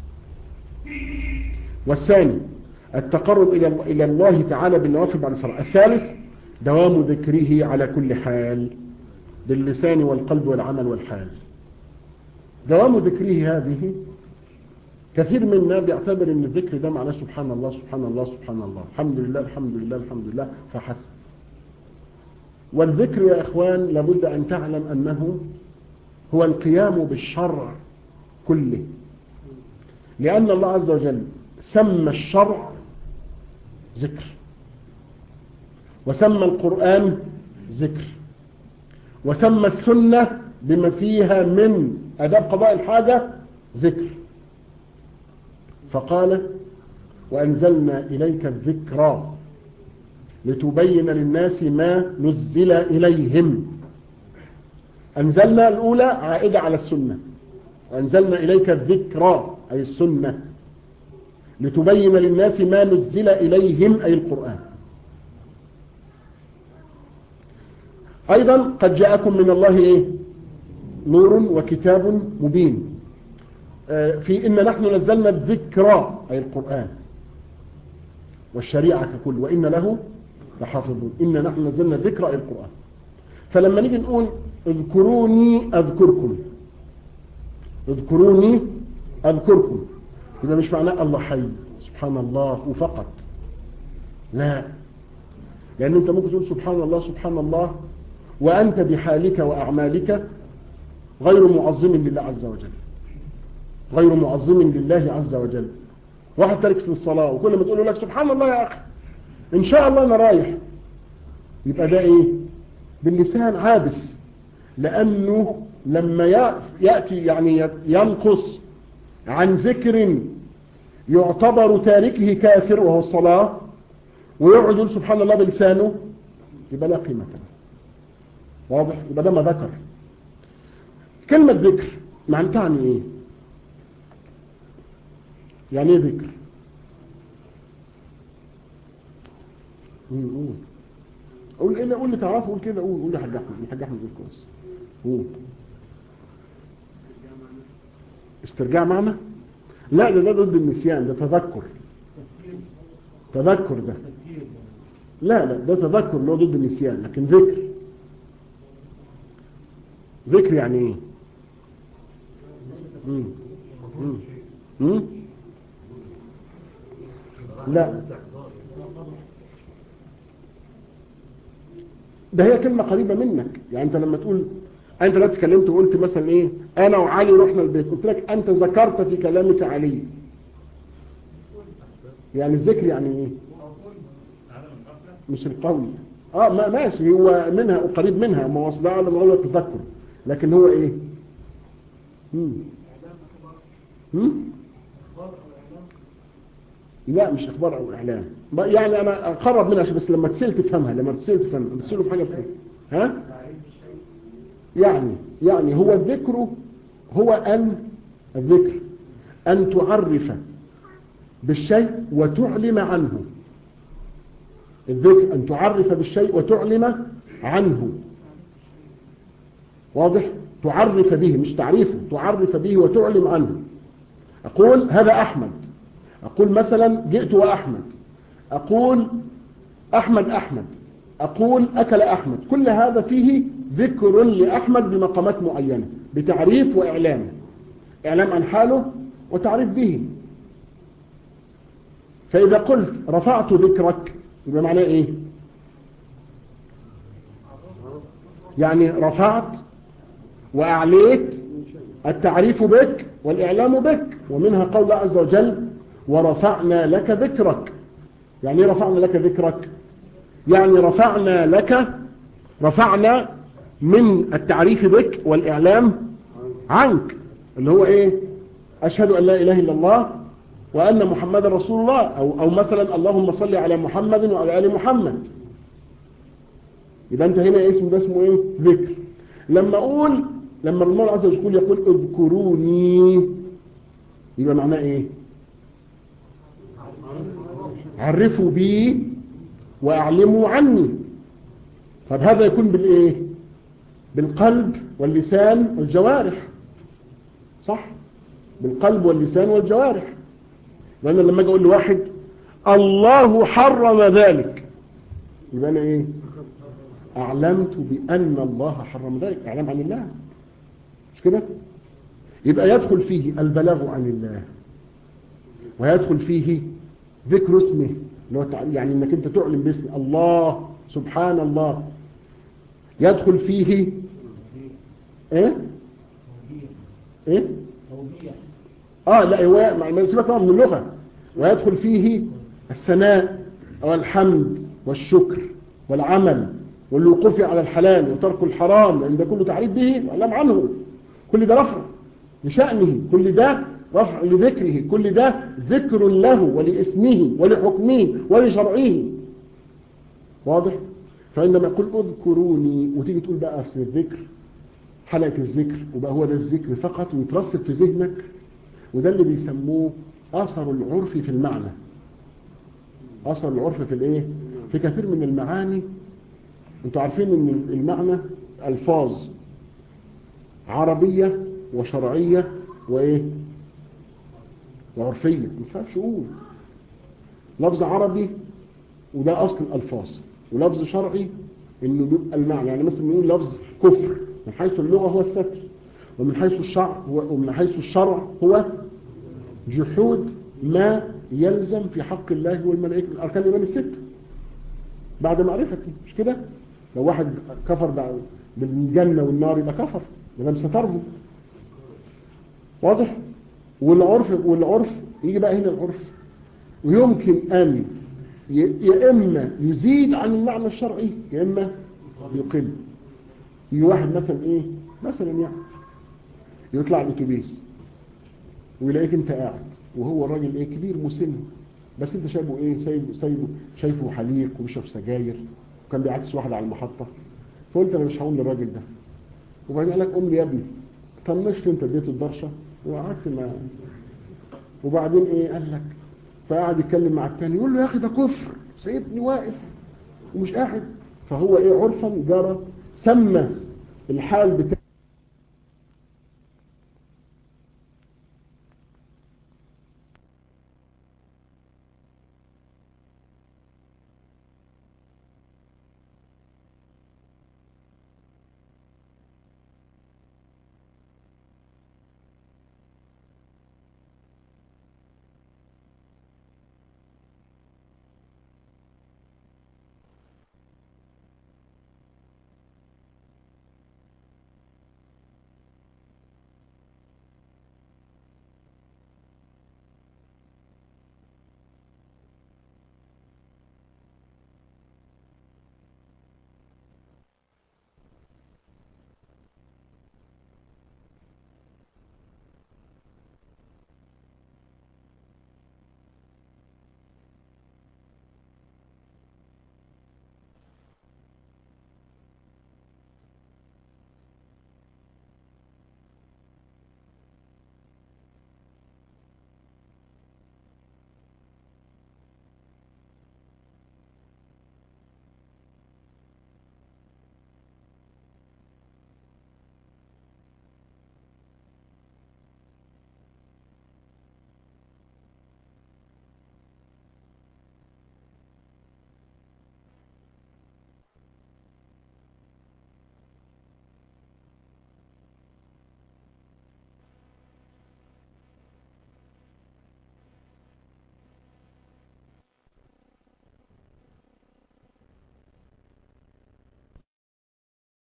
والثاني التقرب إلى إلى الله تعالى بالنوافل بعد الصلاة الثالث دوام ذكره على كل حال باللسان والقلب والعمل والحال دوام ذكره هذه كثير منا بيعتبر ان الذكر ده معناه سبحان الله سبحان الله سبحان الله الحمد لله الحمد لله الحمد لله فحسب والذكر يا اخوان لابد ان تعلم انه هو القيام بالشرع كله لان الله عز وجل سمى الشرع ذكر وسمى القرآن ذكر وسمى السنة بما فيها من أداب قضاء الحاجة ذكر فقال وأنزلنا إليك الذكرى لتبين للناس ما نزل إليهم أنزلنا الأولى عائدة على السنة وأنزلنا إليك الذكرى أي السنة لتبين للناس ما نزل إليهم أي القرآن أيضا قد جاءكم من الله إيه؟ نور وكتاب مبين في إن نحن نزلنا الذكرى أي القرآن والشريعة ككل وإن له لحافظون إن نحن نزلنا الذكرى أي القرآن فلما نيجي نقول اذكروني أذكركم اذكروني أذكركم إذا مش معناه الله حي سبحان الله وفقط لا لأن أنت ممكن تقول سبحان الله سبحان الله وأنت بحالك وأعمالك غير معظم لله عز وجل غير معظم لله عز وجل واحد تركس للصلاة وكل ما تقول لك سبحان الله يا أخي إن شاء الله أنا رايح يبقى ده إيه باللسان عابس لأنه لما يأتي يعني ينقص عن ذكر يعتبر تاركه كافر وهو الصلاة ويقعد يقول سبحان الله بلسانه يبقى لا قيمة له واضح يبقى ده ما ذكر كلمة ذكر معنى تعني ايه يعني ايه ذكر قول قول ايه قول اللي تعرفه قول كده قول قول يا حاج احمد الحاج احمد قول كويس قول استرجاع معنى لا ده ده ضد النسيان ده تذكر تذكر ده لا لا ده تذكر اللي هو ضد النسيان لكن ذكر ذكر يعني ايه مم. مم. مم. لا ده هي كلمة قريبة منك يعني انت لما تقول انت دلوقتي اتكلمت وقلت مثلا ايه انا وعلي رحنا البيت قلت لك انت ذكرت في كلامك علي يعني الذكر يعني ايه مش القول اه ما ماشي هو منها قريب منها ما وصل على موضوع التذكر لكن هو ايه مم. مم؟ لا مش اخبار او اعلام يعني انا اقرب منها بس لما تسيل تفهمها لما تسيل تفهمها لما تسيل في حاجه تفهم ها يعني يعني هو الذكر هو ان الذكر ان تعرف بالشيء وتعلم عنه الذكر ان تعرف بالشيء وتعلم عنه واضح تعرف به مش تعريفه تعرف به وتعلم عنه أقول هذا أحمد أقول مثلا جئت وأحمد أقول أحمد أحمد أقول أكل أحمد كل هذا فيه ذكر لأحمد بمقامات معينة بتعريف وإعلام إعلام عن حاله وتعريف به فإذا قلت رفعت ذكرك يبقى معناه إيه يعني رفعت وأعليت التعريف بك والإعلام بك ومنها قول الله عز وجل ورفعنا لك ذكرك يعني رفعنا لك ذكرك يعني رفعنا لك رفعنا من التعريف بك والإعلام عنك اللي هو إيه أشهد أن لا إله إلا الله وأن محمد رسول الله أو, أو مثلا اللهم صل على محمد وعلى آل محمد يبقى أنت هنا اسم ده اسمه إيه ذكر لما أقول لما المولى عز وجل يقول اذكروني يبقى معناه ايه عرفوا بي واعلموا عني طب هذا يكون بالايه بالقلب واللسان والجوارح صح بالقلب واللسان والجوارح لأن لما اجي اقول لواحد الله حرم ذلك يبقى انا ايه اعلمت بان الله حرم ذلك اعلم عن الله مش كده يبقى يدخل فيه البلاغ عن الله ويدخل فيه ذكر اسمه اللي هو يعني انك انت تعلم باسم الله سبحان الله يدخل فيه ايه ايه اه لا هو ما سيبك من اللغه ويدخل فيه الثناء والحمد والشكر والعمل والوقوف على الحلال وترك الحرام لان ده كله تعريف به واعلام عنه كل ده رفع لشأنه كل ده رفع لذكره كل ده ذكر له ولاسمه ولحكمه ولشرعه واضح فعندما يقول اذكروني وتيجي تقول بقى في الذكر حلقة الذكر وبقى هو ده الذكر فقط ويترسب في ذهنك وده اللي بيسموه أثر العرف في المعنى أثر العرف في الايه في كثير من المعاني انتوا عارفين ان المعنى الفاظ عربية وشرعية وايه وعرفية مش عارف شؤون لفظ عربي وده اصل الالفاظ ولفظ شرعي انه بيبقى المعنى يعني مثلا نقول لفظ كفر من حيث اللغة هو الستر ومن حيث الشرع هو ومن حيث الشرع هو جحود ما يلزم في حق الله والملائكة الأركان الإيمان الستة بعد معرفتي مش كده لو واحد كفر بالجنة والنار يبقى كفر يبقى ستره واضح والعرف والعرف يجي بقى هنا العرف ويمكن أن يا إما يزيد عن المعنى الشرعي يا إما يقل يجي واحد مثلا إيه مثلا يعني يطلع الاتوبيس ويلاقيك انت قاعد وهو الراجل ايه كبير مسن بس انت شايفه ايه سايبه سايبه شايفه حليق وبيشرب سجاير وكان بيعكس واحد على المحطه فقلت انا مش هقول للراجل ده وبعدين قال لك قوم لي يا ابني طنشت انت اديته الدرشه وقعدت ما وبعدين ايه قال لك فقعد يتكلم مع الثاني يقول له يا اخي ده كفر سيبني واقف ومش قاعد فهو ايه عرفا جرى سمى الحال بتاع